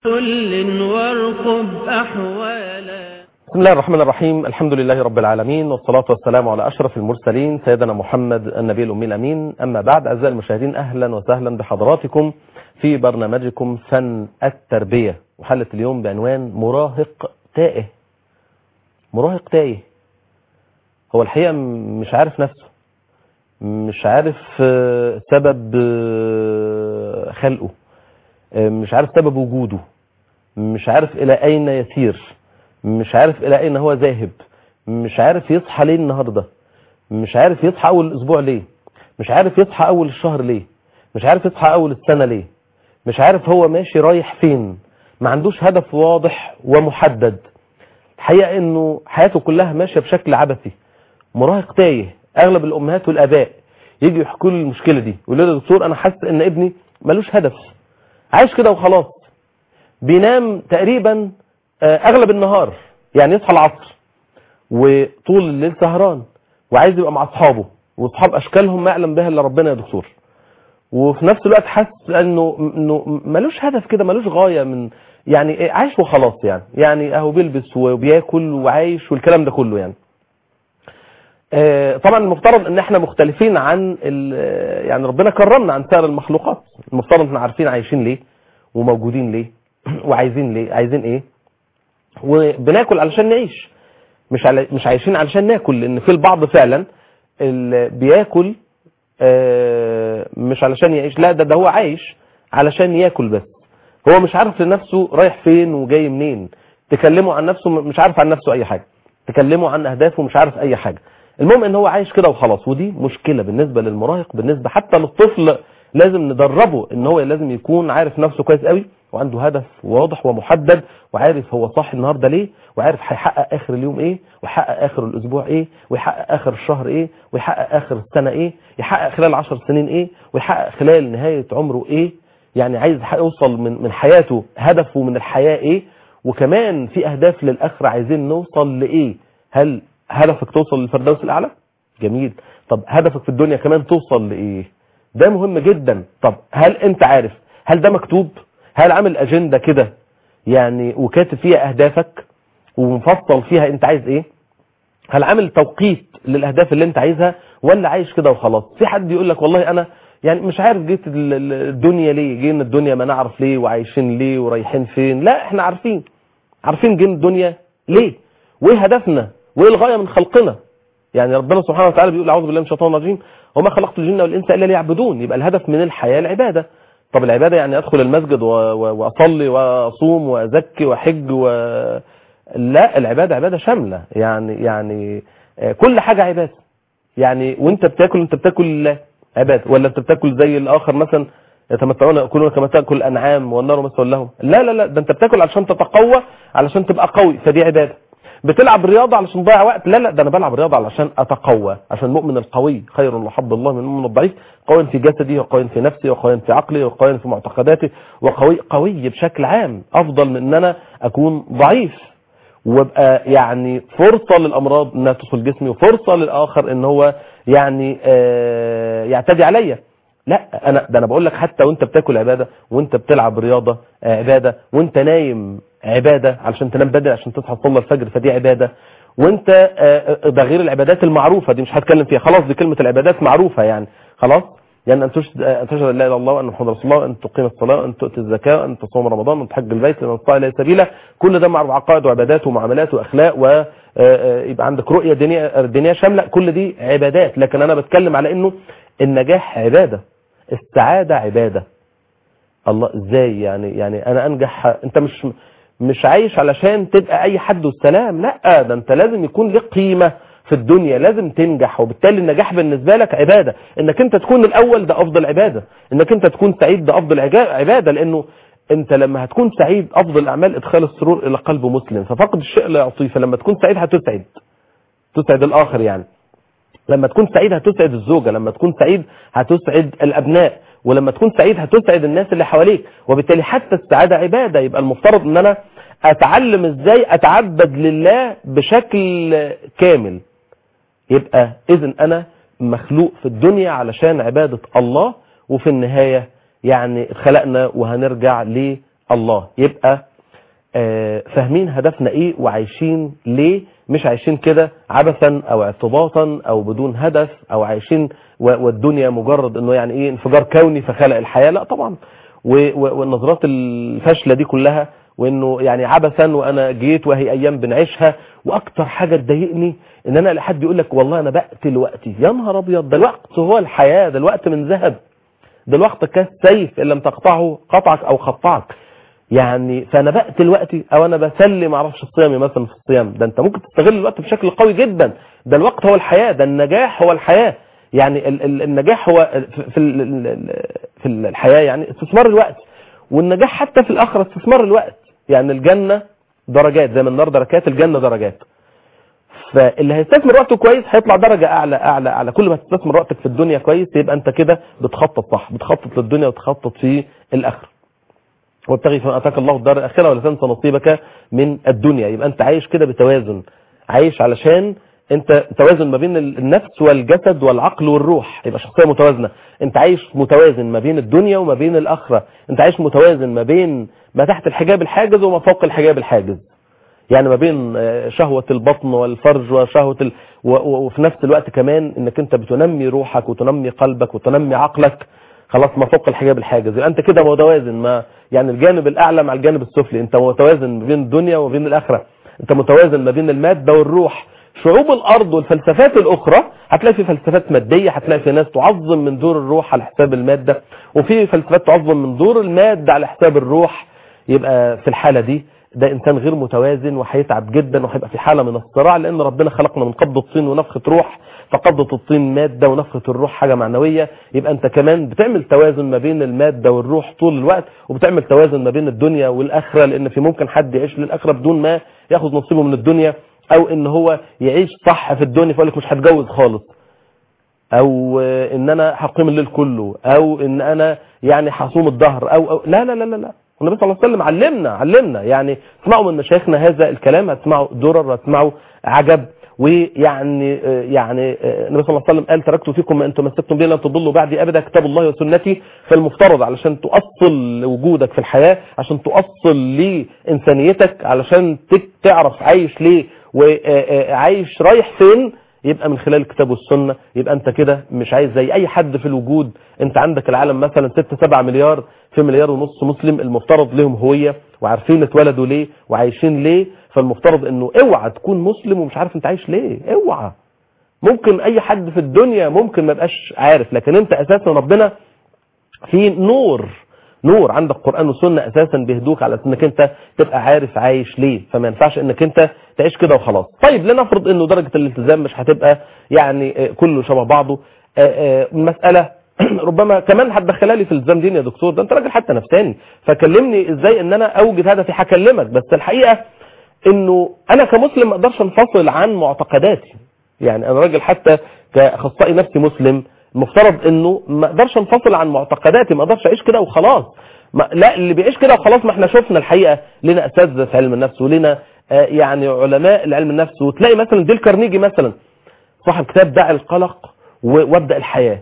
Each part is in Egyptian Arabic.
كل وارقب أحوالا بسم الله الرحمن الرحيم الحمد لله رب العالمين والصلاة والسلام على أشرف المرسلين سيدنا محمد النبي الأمي الأمين أما بعد أعزائي المشاهدين أهلا وسهلا بحضراتكم في برنامجكم فن التربية وحلة اليوم بعنوان مراهق تائه مراهق تائه هو الحقيقة مش عارف نفسه مش عارف آه، سبب آه، خلقه آه، مش عارف سبب وجوده مش عارف إلى أين يسير مش عارف إلى أين هو ذاهب مش عارف يصحى ليه النهاردة مش عارف يصحى أول الأسبوع ليه مش عارف يصحى أول الشهر ليه مش عارف يصحى أول السنة ليه مش عارف هو ماشي رايح فين ما عندوش هدف واضح ومحدد الحقيقة انه حياته كلها ماشية بشكل عبثي مراهق تايه اغلب الامهات والاباء يجي يحكوا لي المشكلة دي يقولوا لي يا دكتور انا حاسس ان ابني ملوش هدف عايش كده وخلاص بينام تقريبا آه، اغلب النهار يعني يصحى العصر وطول الليل سهران وعايز يبقى مع اصحابه واصحاب اشكالهم ما يعلم بها الا ربنا يا دكتور وفي نفس الوقت حاسس انه انه ملوش هدف كده ملوش غايه من يعني إيه، عايش وخلاص يعني يعني اهو بيلبس وبياكل وعايش والكلام ده كله يعني آه، طبعا المفترض ان احنا مختلفين عن ال- يعني ربنا كرمنا عن سائر المخلوقات المفترض ان احنا عارفين عايشين ليه وموجودين ليه وعايزين ليه عايزين ايه وبناكل علشان نعيش مش على مش عايشين علشان ناكل لان في البعض فعلا اللي بياكل آه، مش علشان يعيش لا ده ده هو عايش علشان ياكل بس هو مش عارف لنفسه رايح فين وجاي منين تكلمه عن نفسه مش عارف عن نفسه اي حاجه تكلمه عن اهدافه مش عارف اي حاجه المهم ان هو عايش كده وخلاص ودي مشكله بالنسبه للمراهق بالنسبه حتى للطفل لازم ندربه ان هو لازم يكون عارف نفسه كويس قوي وعنده هدف واضح ومحدد وعارف هو صاحي النهارده ليه وعارف هيحقق اخر اليوم ايه ويحقق اخر الاسبوع ايه ويحقق اخر الشهر ايه ويحقق اخر السنه ايه يحقق خلال عشر سنين ايه ويحقق خلال نهايه عمره ايه يعني عايز يوصل من من حياته هدفه من الحياه ايه وكمان في اهداف للاخره عايزين نوصل لايه هل هدفك توصل للفردوس الاعلى جميل طب هدفك في الدنيا كمان توصل لايه ده مهم جدا طب هل انت عارف هل ده مكتوب هل عامل اجنده كده يعني وكاتب فيها اهدافك ومفصل فيها انت عايز ايه هل عامل توقيت للاهداف اللي انت عايزها ولا عايش كده وخلاص في حد يقول لك والله انا يعني مش عارف جيت ال- ال- الدنيا ليه جينا الدنيا ما نعرف ليه وعايشين ليه ورايحين فين لا احنا عارفين عارفين جينا الدنيا ليه وايه هدفنا وايه الغايه من خلقنا يعني ربنا سبحانه وتعالى بيقول اعوذ بالله من الشيطان الرجيم وما خلقت الجن والانس الا ليعبدون يبقى الهدف من الحياه العباده طب العباده يعني ادخل المسجد و- و- واصلي واصوم وازكي واحج و لا العباده عباده شامله يعني يعني آه، كل حاجه عباده يعني وانت بتاكل انت بتاكل لله عباده ولا انت بتاكل زي الاخر مثلا يتمتعون ياكلون كما تاكل الانعام والنار مثوى لهم لا لا لا ده انت بتاكل علشان تتقوى علشان تبقى قوي فدي عباده بتلعب رياضه علشان تضيع وقت لا لا ده انا بلعب رياضه علشان اتقوى عشان المؤمن القوي خير وحب الله من المؤمن الضعيف قوي في جسدي وقوي في نفسي وقوي في عقلي وقوي في معتقداتي وقوي قوي بشكل عام افضل من ان انا اكون ضعيف وابقى يعني فرصة للأمراض انها تدخل جسمي وفرصة للآخر ان هو يعني آه يعتدي عليا لا انا ده انا بقول لك حتى وانت بتاكل عبادة وانت بتلعب رياضة آه عبادة وانت نايم عبادة علشان تنام بدري عشان تصحى تصلي الفجر فدي عبادة وانت آه ده غير العبادات المعروفة دي مش هتكلم فيها خلاص دي كلمة العبادات معروفة يعني خلاص يعني ان تشهد أن تشهد ان لا اله الا الله وان محمد رسول الله وان تقيم الصلاه وان تؤتي الزكاه وان تصوم رمضان وان تحج البيت لمن استطاع اليه سبيلا كل ده معروف عقائد وعبادات ومعاملات واخلاق ويبقى عندك رؤيه دينيه دينيه شامله كل دي عبادات لكن انا بتكلم على انه النجاح عباده السعاده عباده الله ازاي يعني يعني انا انجح انت مش مش عايش علشان تبقى اي حد والسلام لا ده انت لازم يكون لك قيمه في الدنيا لازم تنجح وبالتالي النجاح بالنسبة لك عبادة انك انت تكون الاول ده افضل عبادة انك انت تكون سعيد ده افضل عجا- عبادة لانه انت لما هتكون سعيد افضل الاعمال ادخال السرور الى قلب مسلم ففقد الشيء لا يعطيه فلما تكون سعيد هتسعد تسعد الاخر يعني لما تكون سعيد هتسعد الزوجة لما تكون سعيد هتسعد الابناء ولما تكون سعيد هتسعد الناس اللي حواليك وبالتالي حتى السعادة عبادة يبقى المفترض ان انا اتعلم ازاي اتعبد لله بشكل كامل يبقى اذا انا مخلوق في الدنيا علشان عبادة الله وفي النهاية يعني اتخلقنا وهنرجع الله يبقى آه، فاهمين هدفنا ايه وعايشين ليه مش عايشين كده عبثا او اعتباطا او بدون هدف او عايشين و- والدنيا مجرد انه يعني ايه انفجار كوني فخلق الحياة لا طبعا و- و- والنظرات الفاشلة دي كلها وانه يعني عبثا وانا جيت وهي ايام بنعيشها واكتر حاجة تضايقني ان انا الاقي حد يقول لك والله انا بقتل وقتي يا نهار ابيض ده الوقت هو الحياة ده الوقت من ذهب ده الوقت كالسيف ان لم تقطعه قطعك او قطعك يعني فانا بقتل وقتي او انا بسلي ما اعرفش الصيام مثلا في الصيام ده انت ممكن تستغل الوقت بشكل قوي جدا ده الوقت هو الحياه ده النجاح هو الحياه يعني ال ال النجاح هو في في ال- ال- ال- في الحياه يعني استثمار الوقت والنجاح حتى في الاخره استثمار الوقت يعني الجنه درجات زي ما النار دركات الجنه درجات فاللي هيستثمر وقته كويس هيطلع درجة أعلى أعلى أعلى كل ما تستثمر وقتك في الدنيا كويس يبقى أنت كده بتخطط صح بتخطط للدنيا وتخطط في الآخرة وابتغي فيما اتاك الله الدار الاخره ولا تنسى نصيبك من الدنيا يبقى انت عايش كده بتوازن عايش علشان انت توازن ما بين النفس والجسد والعقل والروح يبقى شخصيه متوازنه انت عايش متوازن ما بين الدنيا وما بين الاخره انت عايش متوازن ما بين ما تحت الحجاب الحاجز وما فوق الحجاب الحاجز يعني ما بين آه، شهوة البطن والفرج وشهوة ال... و... و... وفي نفس الوقت كمان انك انت بتنمي روحك وتنمي قلبك وتنمي عقلك خلاص ما فوق الحجاب الحاجز يبقى انت كده متوازن ما يعني الجانب الاعلى مع الجانب السفلي انت متوازن ما بين الدنيا وما بين الاخره انت متوازن ما بين الماده والروح شعوب الارض والفلسفات الاخرى هتلاقي في فلسفات ماديه هتلاقي في ناس تعظم من دور الروح على حساب الماده وفي فلسفات تعظم من دور الماده على حساب الروح يبقى في الحاله دي ده انسان غير متوازن وهيتعب جدا وهيبقى في حاله من الصراع لان ربنا خلقنا من قبضه الطين ونفخه روح فقبضه الطين ماده ونفخه الروح حاجه معنويه يبقى انت كمان بتعمل توازن ما بين الماده والروح طول الوقت وبتعمل توازن ما بين الدنيا والاخره لان في ممكن حد يعيش للاخره بدون ما ياخذ نصيبه من الدنيا او ان هو يعيش صح في الدنيا فيقول لك مش هتجوز خالص او آه، ان انا هقيم الليل كله او ان انا يعني هصوم الظهر او, أو لا لا لا لا لا النبي صلى الله عليه وسلم علمنا علمنا يعني اسمعوا من مشايخنا هذا الكلام هتسمعوا درر هتسمعوا عجب ويعني آه، يعني آه، النبي صلى الله عليه وسلم قال تركت فيكم ما ان تمسكتم به لن تضلوا بعدي ابدا كتاب الله وسنتي فالمفترض علشان تؤصل وجودك في الحياه عشان تؤصل لانسانيتك علشان تك- تعرف عايش ليه وعايش رايح فين يبقى من خلال الكتاب والسنة يبقى انت كده مش عايز زي اي حد في الوجود انت عندك العالم مثلا 6 7 مليار في مليار ونص مسلم المفترض لهم هوية وعارفين اتولدوا ليه وعايشين ليه فالمفترض انه اوعى تكون مسلم ومش عارف انت عايش ليه اوعى ممكن اي حد في الدنيا ممكن ما يبقاش عارف لكن انت اساسا ربنا في نور نور عندك قرآن وسنة اساسا بيهدوك على انك انت تبقى عارف عايش ليه فما ينفعش انك انت تعيش كده وخلاص طيب لنفرض انه درجة الالتزام مش هتبقى يعني آه، كله شبه بعضه آه، آه، المسألة ربما كمان هتدخلها لي في الالتزام دين يا دكتور ده انت راجل حتى نفساني فكلمني ازاي ان انا اوجد هدفي هكلمك بس الحقيقة انه انا كمسلم ما اقدرش انفصل عن معتقداتي يعني انا راجل حتى كاخصائي نفسي مسلم المفترض انه ما اقدرش انفصل عن معتقداتي ما اقدرش اعيش كده وخلاص ما لا اللي بيعيش كده وخلاص ما احنا شفنا الحقيقه لنا اساتذه في علم النفس ولنا آه، يعني علماء العلم النفس وتلاقي مثلا ديل كارنيجي مثلا صاحب كتاب داعي القلق و- وابدا الحياه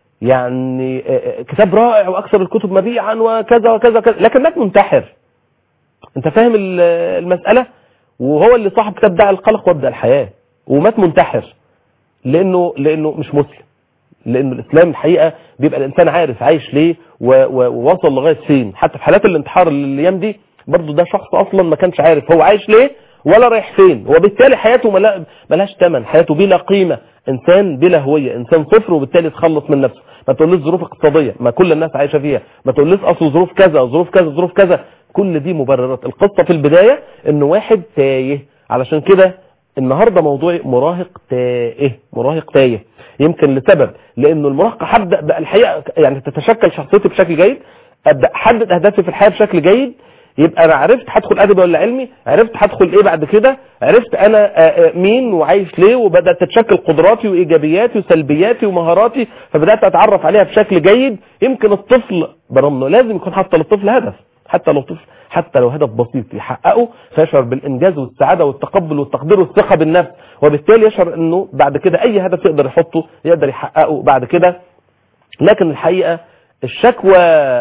يعني آه، آه، كتاب رائع واكثر الكتب مبيعا وكذا وكذا وكذا لكن مات منتحر انت فاهم ال- المساله وهو اللي صاحب كتاب داعي القلق وابدا الحياه ومات منتحر لانه لانه مش مسلم لان الاسلام الحقيقه بيبقى الانسان عارف عايش ليه و- و- ووصل لغايه فين حتى في حالات الانتحار الايام دي برضه ده شخص اصلا ما كانش عارف هو عايش ليه ولا رايح فين وبالتالي حياته ملا- ملهاش ثمن حياته بلا قيمه انسان بلا هويه انسان صفر وبالتالي يتخلص من نفسه ما تقوليش ظروف اقتصاديه ما كل الناس عايشه فيها ما تقوليش اصل ظروف كذا ظروف كذا ظروف كذا كل دي مبررات القصه في البدايه انه واحد تايه علشان كده النهارده موضوعي مراهق تائه مراهق تايه يمكن لسبب لانه المراهقه هبدا بقى الحقيقه يعني تتشكل شخصيتي بشكل جيد ابدا احدد اهدافي في الحياه بشكل جيد يبقى انا عرفت هدخل ادبي ولا علمي عرفت هدخل ايه بعد كده عرفت انا آه، آه، مين وعايش ليه وبدات تتشكل قدراتي وايجابياتي وسلبياتي ومهاراتي فبدات اتعرف عليها بشكل جيد يمكن الطفل برغم انه لازم يكون حتى للطفل هدف حتى لو طفل حتى لو هدف بسيط يحققه فيشعر بالانجاز والسعاده والتقبل والتقدير والثقه بالنفس وبالتالي يشعر انه بعد كده اي هدف يقدر يحطه يقدر يحققه بعد كده لكن الحقيقه الشكوى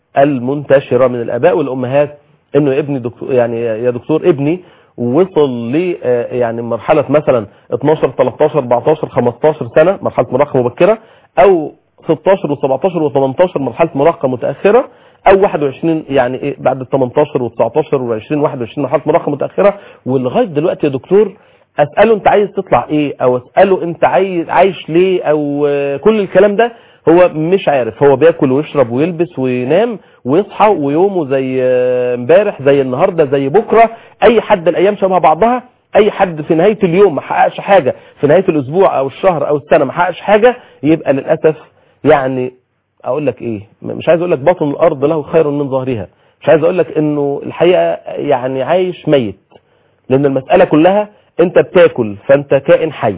المنتشره من الاباء والامهات انه ابني دكتور يعني يا دكتور ابني وصل ل آه، يعني مرحله مثلا 12 13 14 15 سنه مرحله مراهقه مبكره او 16 و17 و18 مرحله مراهقه متاخره او 21 يعني ايه بعد ال 18 وال19 وال20 21 مرحله مراهقه متاخره ولغايه دلوقتي يا دكتور اساله انت عايز تطلع ايه او اساله انت عايز عايش ليه او آه، كل الكلام ده هو مش عارف هو بياكل ويشرب ويلبس وينام ويصحى ويومه زي آه، امبارح زي النهارده زي بكره اي حد الايام شبه بعضها اي حد في نهايه اليوم ما حققش حاجه في نهايه الاسبوع او الشهر او السنه ما حققش حاجه يبقى للاسف يعني اقول لك ايه مش عايز اقول لك بطن الارض له خير من ظهرها مش عايز اقول لك انه الحقيقه يعني عايش ميت لان المساله كلها انت بتاكل فانت كائن حي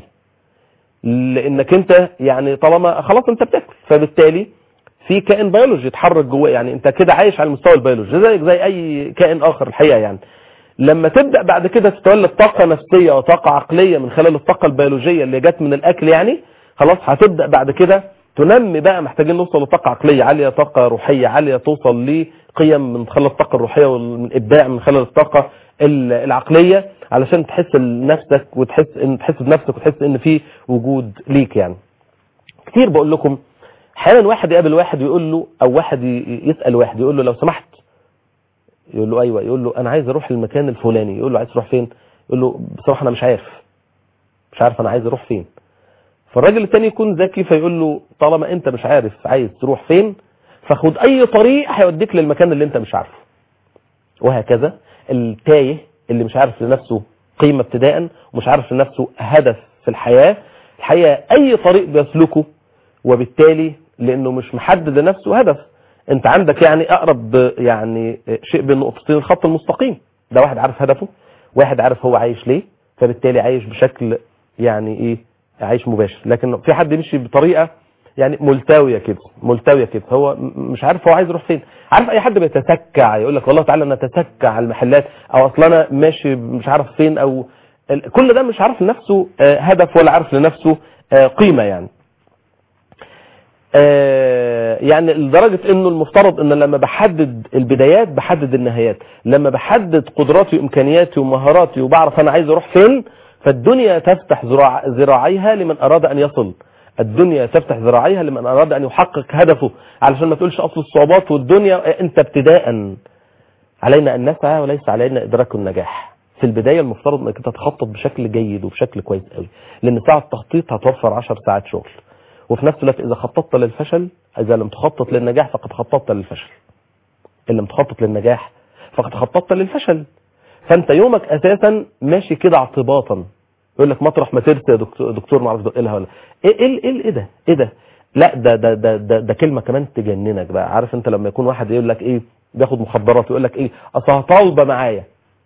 لانك انت يعني طالما خلاص انت بتاكل فبالتالي في كائن بيولوجي يتحرك جواه يعني انت كده عايش على المستوى البيولوجي زيك زي اي كائن اخر الحقيقه يعني لما تبدا بعد كده تتولد طاقه نفسيه وطاقه عقليه من خلال الطاقه البيولوجيه اللي جت من الاكل يعني خلاص هتبدا بعد كده تنمي بقى محتاجين نوصل لطاقه عقليه عاليه طاقه روحيه عاليه توصل لقيم من خلال الطاقه الروحيه والابداع من خلال الطاقه ال- العقليه علشان تحس لنفسك وتحس ان تحس بنفسك وتحس ان في وجود ليك يعني كتير بقول لكم احيانا واحد يقابل واحد ويقول له او واحد ي- يسال واحد يقول له لو سمحت يقول له ايوه يقول له انا عايز اروح المكان الفلاني يقول له عايز تروح فين يقول له بصراحه انا مش عارف مش عارف انا عايز اروح فين فالراجل التاني يكون ذكي فيقول له طالما انت مش عارف عايز تروح فين فخد اي طريق هيوديك للمكان اللي انت مش عارفه وهكذا التايه اللي مش عارف لنفسه قيمة ابتداء ومش عارف لنفسه هدف في الحياة الحقيقة اي طريق بيسلكه وبالتالي لانه مش محدد لنفسه هدف انت عندك يعني اقرب يعني شيء بين نقطتين الخط المستقيم ده واحد عارف هدفه واحد عارف هو عايش ليه فبالتالي عايش بشكل يعني ايه عايش مباشر لكن في حد يمشي بطريقه يعني ملتويه كده ملتويه كده هو م- مش عارف هو عايز يروح فين عارف اي حد بيتسكع يقول لك والله تعالى نتسكع على المحلات او اصل انا ماشي مش عارف فين او ال- كل ده مش عارف لنفسه آه، هدف ولا عارف لنفسه آه، قيمه يعني آه، يعني لدرجة انه المفترض ان لما بحدد البدايات بحدد النهايات لما بحدد قدراتي وامكانياتي ومهاراتي وبعرف انا عايز اروح فين فالدنيا تفتح ذراع- ذراعيها لمن اراد ان يصل الدنيا تفتح ذراعيها لمن اراد ان يحقق هدفه علشان ما تقولش اصل الصعوبات والدنيا انت ابتداء علينا ان نسعى وليس علينا ادراك النجاح في البداية المفترض انك انت تخطط بشكل جيد وبشكل كويس قوي لان ساعة التخطيط هتوفر 10 ساعات شغل وفي نفس الوقت اذا خططت للفشل اذا لم تخطط للنجاح فقد خططت للفشل ان لم تخطط للنجاح فقد خططت للفشل فانت يومك اساسا ماشي كده اعتباطا يقول لك مطرح ما ترسى يا دكتور, دكتور ما اعرف دق لها ولا ايه ايه ايه ايه ده ايه ده لا ده ده ده ده, ده كلمه كمان تجننك بقى عارف انت لما يكون واحد يقول لك ايه بياخد مخدرات يقول لك ايه اصل طالبه معايا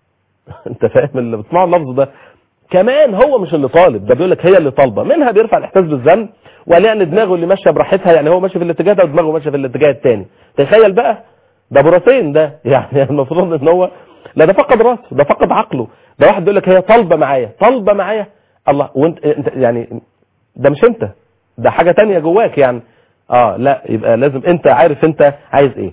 انت فاهم اللي بتسمعه اللفظ ده كمان هو مش اللي طالب ده بيقول لك هي اللي طالبه منها بيرفع الاحساس بالذنب ولان دماغه اللي ماشيه براحتها يعني هو ماشي في الاتجاه ده ودماغه ماشيه في الاتجاه الثاني تخيل بقى ده براسين ده يعني المفروض ان هو لا ده فقد راسه ده فقد عقله ده واحد بيقول لك هي طالبه معايا طالبه معايا الله وانت انت يعني ده مش انت ده حاجه تانية جواك يعني اه لا يبقى لازم انت عارف انت عايز ايه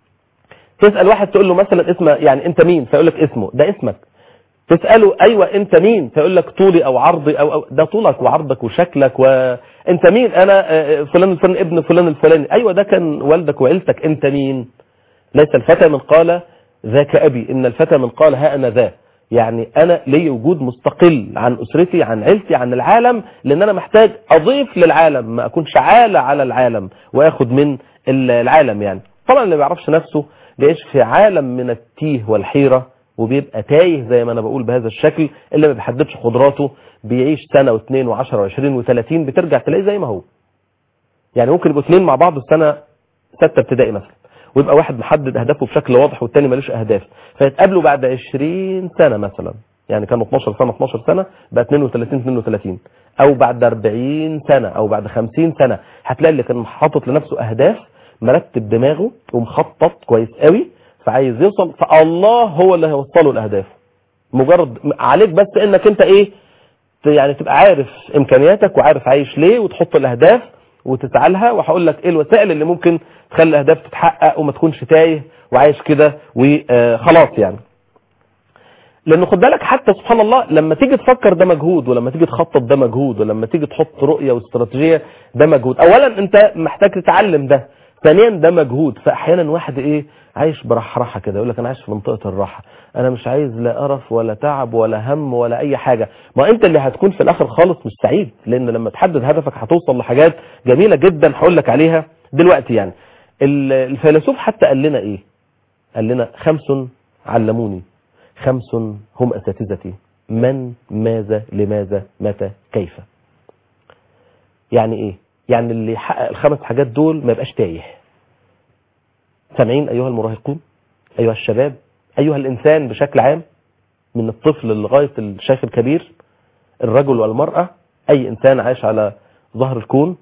تسال واحد تقول له مثلا اسمه يعني انت مين فيقول لك اسمه ده اسمك تساله ايوه انت مين فيقول لك طولي او عرضي او, أو ده طولك وعرضك وشكلك وانت مين انا آه، فلان الفلاني ابن فلان الفلاني ايوه ده كان والدك وعيلتك انت مين ليس الفتى من قال ذاك ابي ان الفتى من قال ها انا ذا يعني انا لي وجود مستقل عن اسرتي عن عيلتي عن العالم لان انا محتاج اضيف للعالم ما اكونش عالة على العالم واخد من العالم يعني طبعا اللي ما بيعرفش نفسه بيعيش في عالم من التيه والحيرة وبيبقى تايه زي ما انا بقول بهذا الشكل اللي ما بيحددش قدراته بيعيش سنة واثنين وعشرة وعشرين وثلاثين بترجع تلاقيه زي ما هو يعني ممكن يبقوا اثنين مع بعض السنة ستة ابتدائي مثلا ويبقى واحد محدد اهدافه بشكل واضح والتاني ملوش اهداف فيتقابلوا بعد 20 سنة مثلا يعني كانوا 12 سنة 12 سنة بقى 32 32 او بعد 40 سنة او بعد 50 سنة هتلاقي اللي كان حاطط لنفسه اهداف مرتب دماغه ومخطط كويس قوي فعايز يوصل فالله هو اللي هيوصله لاهدافه مجرد عليك بس انك انت ايه ت- يعني تبقى عارف امكانياتك وعارف عايش ليه وتحط الاهداف وتسعى لها وهقول لك ايه الوسائل اللي ممكن تخلي الاهداف تتحقق وما تكونش تايه وعايش كده وخلاص يعني لانه خد بالك حتى سبحان الله لما تيجي تفكر ده مجهود ولما تيجي تخطط ده مجهود ولما تيجي تحط رؤيه واستراتيجيه ده مجهود اولا انت محتاج تتعلم ده ثانيا ده مجهود فاحيانا واحد ايه عايش برحرحه كده يقول لك انا عايش في منطقه الراحه انا مش عايز لا قرف ولا تعب ولا هم ولا اي حاجه ما انت اللي هتكون في الاخر خالص مش سعيد لان لما تحدد هدفك هتوصل لحاجات جميله جدا هقول لك عليها دلوقتي يعني ال- الفيلسوف حتى قال لنا ايه قال لنا خمس علموني خمس هم اساتذتي من ماذا لماذا متى كيف يعني ايه يعني اللي يحقق الخمس حاجات دول ما يبقاش تايه سامعين ايها المراهقون ايها الشباب ايها الانسان بشكل عام من الطفل لغايه الشيخ الكبير الرجل والمراه اي انسان عايش على ظهر الكون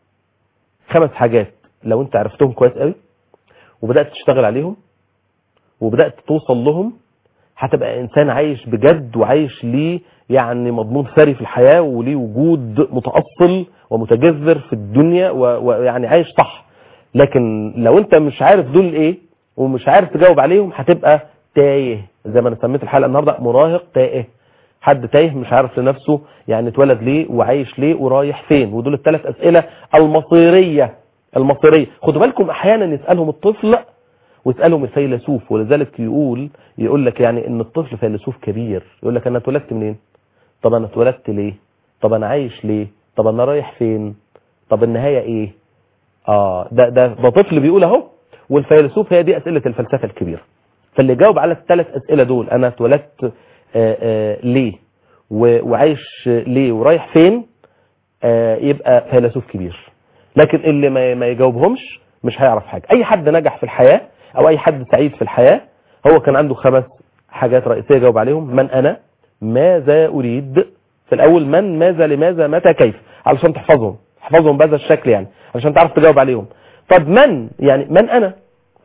خمس حاجات لو انت عرفتهم كويس قوي وبدات تشتغل عليهم وبدات توصل لهم هتبقى انسان عايش بجد وعايش ليه يعني مضمون ثري في الحياه وليه وجود متاصل ومتجذر في الدنيا و- ويعني عايش صح لكن لو انت مش عارف دول ايه ومش عارف تجاوب عليهم هتبقى تايه زي ما انا سميت الحلقه النهارده مراهق تائه حد تايه مش عارف لنفسه يعني اتولد ليه وعايش ليه ورايح فين ودول الثلاث اسئله المصيريه المصيريه خدوا بالكم احيانا يسالهم الطفل ويسالهم الفيلسوف ولذلك يقول يقول لك يعني ان الطفل فيلسوف كبير يقول لك انا اتولدت منين طب انا اتولدت ليه طب انا عايش ليه طب انا رايح فين طب النهايه ايه اه ده ده ده طفل بيقول اهو والفيلسوف هي دي اسئله الفلسفه الكبيره فاللي جاوب على الثلاث اسئله دول انا اتولدت آه آه ليه و- وعايش ليه ورايح فين آه يبقى فيلسوف كبير لكن اللي ما ما يجاوبهمش مش هيعرف حاجه اي حد نجح في الحياه او اي حد سعيد في الحياه هو كان عنده خمس حاجات رئيسيه جاوب عليهم من انا ماذا اريد في الاول من ماذا لماذا متى كيف علشان تحفظهم احفظهم بهذا الشكل يعني علشان تعرف تجاوب عليهم طب من يعني من انا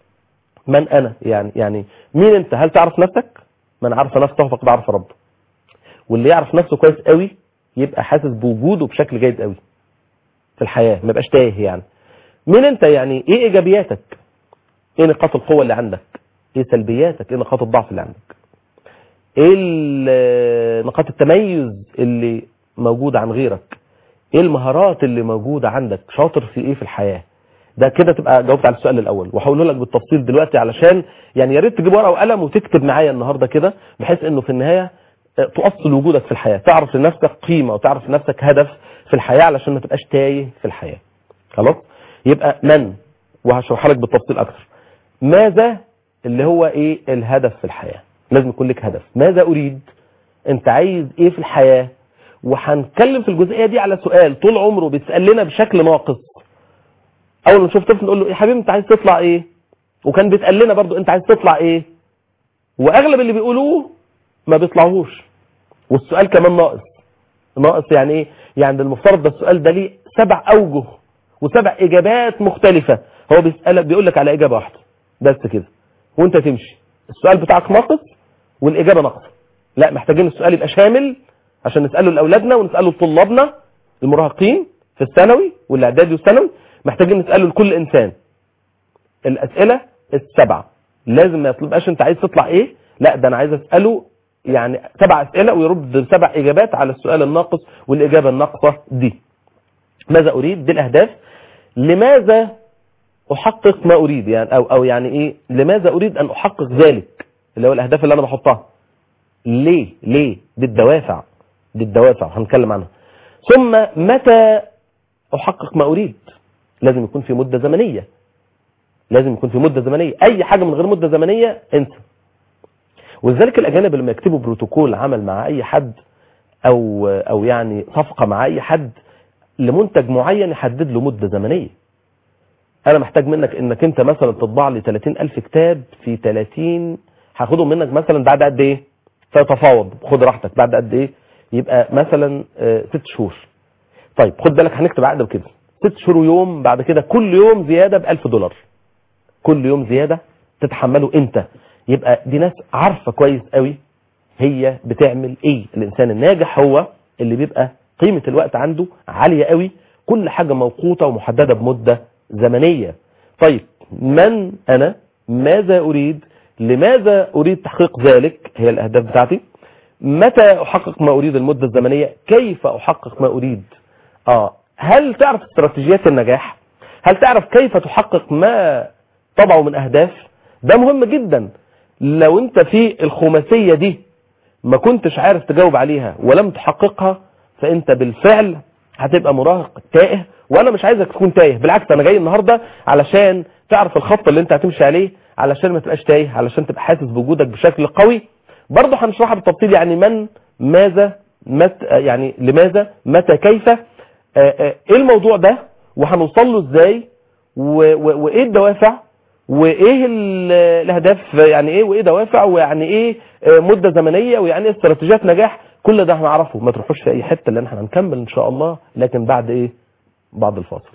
من انا يعني يعني مين انت هل تعرف نفسك من عرف نفسه فقد عرف ربه واللي يعرف نفسه كويس قوي يبقى حاسس بوجوده بشكل جيد قوي في الحياه ما يبقاش تايه يعني مين انت يعني ايه ايجابياتك ايه نقاط القوه اللي عندك ايه سلبياتك ايه نقاط الضعف اللي عندك ايه ال- نقاط التميز اللي موجوده عن غيرك ايه المهارات اللي موجوده عندك شاطر في ايه في الحياه ده كده تبقى جاوبت على السؤال الاول وهقوله لك بالتفصيل دلوقتي علشان يعني يا ريت تجيب ورقه وقلم وتكتب معايا النهارده كده بحيث انه في النهايه آه، تؤصل وجودك في الحياه تعرف لنفسك قيمه وتعرف لنفسك هدف في الحياه علشان ما تبقاش تايه في الحياه خلاص يبقى من وهشرحها لك بالتفصيل اكتر ماذا اللي هو ايه الهدف في الحياه لازم يكون لك هدف ماذا اريد انت عايز ايه في الحياه وهنتكلم في الجزئيه دي على سؤال طول عمره بيتسال لنا بشكل ناقص اول ما نشوف طفل نقول له يا حبيبي انت عايز تطلع ايه وكان بيتقال لنا برضو انت عايز تطلع ايه واغلب اللي بيقولوه ما بيطلعوش والسؤال كمان ناقص ناقص يعني ايه يعني المفترض ده السؤال ده ليه سبع اوجه وسبع اجابات مختلفه هو بيسالك بيقول لك على اجابه واحده بس كده وانت تمشي السؤال بتاعك ناقص والاجابه ناقصه لا محتاجين السؤال يبقى شامل عشان نساله لاولادنا ونساله لطلابنا المراهقين في الثانوي والاعدادي والثانوي محتاجين نساله لكل انسان الاسئله السبعه لازم ما يطلبش انت عايز تطلع ايه لا ده انا عايز اساله يعني سبع اسئله ويرد سبع اجابات على السؤال الناقص والاجابه الناقصه دي ماذا اريد دي الاهداف لماذا احقق ما اريد يعني او او يعني ايه لماذا اريد ان احقق ذلك اللي هو الاهداف اللي انا بحطها ليه ليه دي الدوافع دي الدوافع هنتكلم عنها ثم متى احقق ما اريد لازم يكون في مده زمنيه لازم يكون في مده زمنيه اي حاجه من غير مده زمنيه انسى ولذلك الاجانب لما يكتبوا بروتوكول عمل مع اي حد او او يعني صفقه مع اي حد لمنتج معين يحدد له مده زمنيه انا محتاج منك انك انت مثلا تطبع لي 30000 كتاب في 30 هاخدهم منك مثلا بعد قد ايه فتفاوض خد راحتك بعد قد ايه يبقى مثلا آه، ست شهور طيب خد بالك هنكتب عقد بكده ست شهور ويوم بعد كده كل يوم زياده ب 1000 دولار كل يوم زياده تتحمله انت يبقى دي ناس عارفه كويس قوي هي بتعمل ايه الانسان الناجح هو اللي بيبقى قيمه الوقت عنده عاليه قوي كل حاجة موقوتة ومحددة بمدة زمنية طيب من أنا ماذا أريد لماذا أريد تحقيق ذلك هي الأهداف بتاعتي متى أحقق ما أريد المدة الزمنية كيف أحقق ما أريد آه هل تعرف استراتيجيات النجاح هل تعرف كيف تحقق ما طبعه من أهداف ده مهم جدا لو انت في الخماسية دي ما كنتش عارف تجاوب عليها ولم تحققها فانت بالفعل هتبقى مراهق تائه وانا مش عايزك تكون تايه بالعكس انا جاي النهاردة علشان تعرف الخط اللي انت هتمشي عليه علشان ما تبقاش تايه علشان تبقى حاسس بوجودك بشكل قوي برضه هنشرحها بالتفصيل يعني من ماذا مت يعني لماذا متى كيف آه، آه، ايه الموضوع ده وهنوصل له ازاي و- و- وايه الدوافع وايه ال- الاهداف يعني ايه وايه دوافع ويعني ايه آه، مده زمنيه ويعني ايه استراتيجيات نجاح كل ده هنعرفه ما تروحوش في اي حته لان احنا هنكمل ان شاء الله لكن بعد ايه بعد الفاصل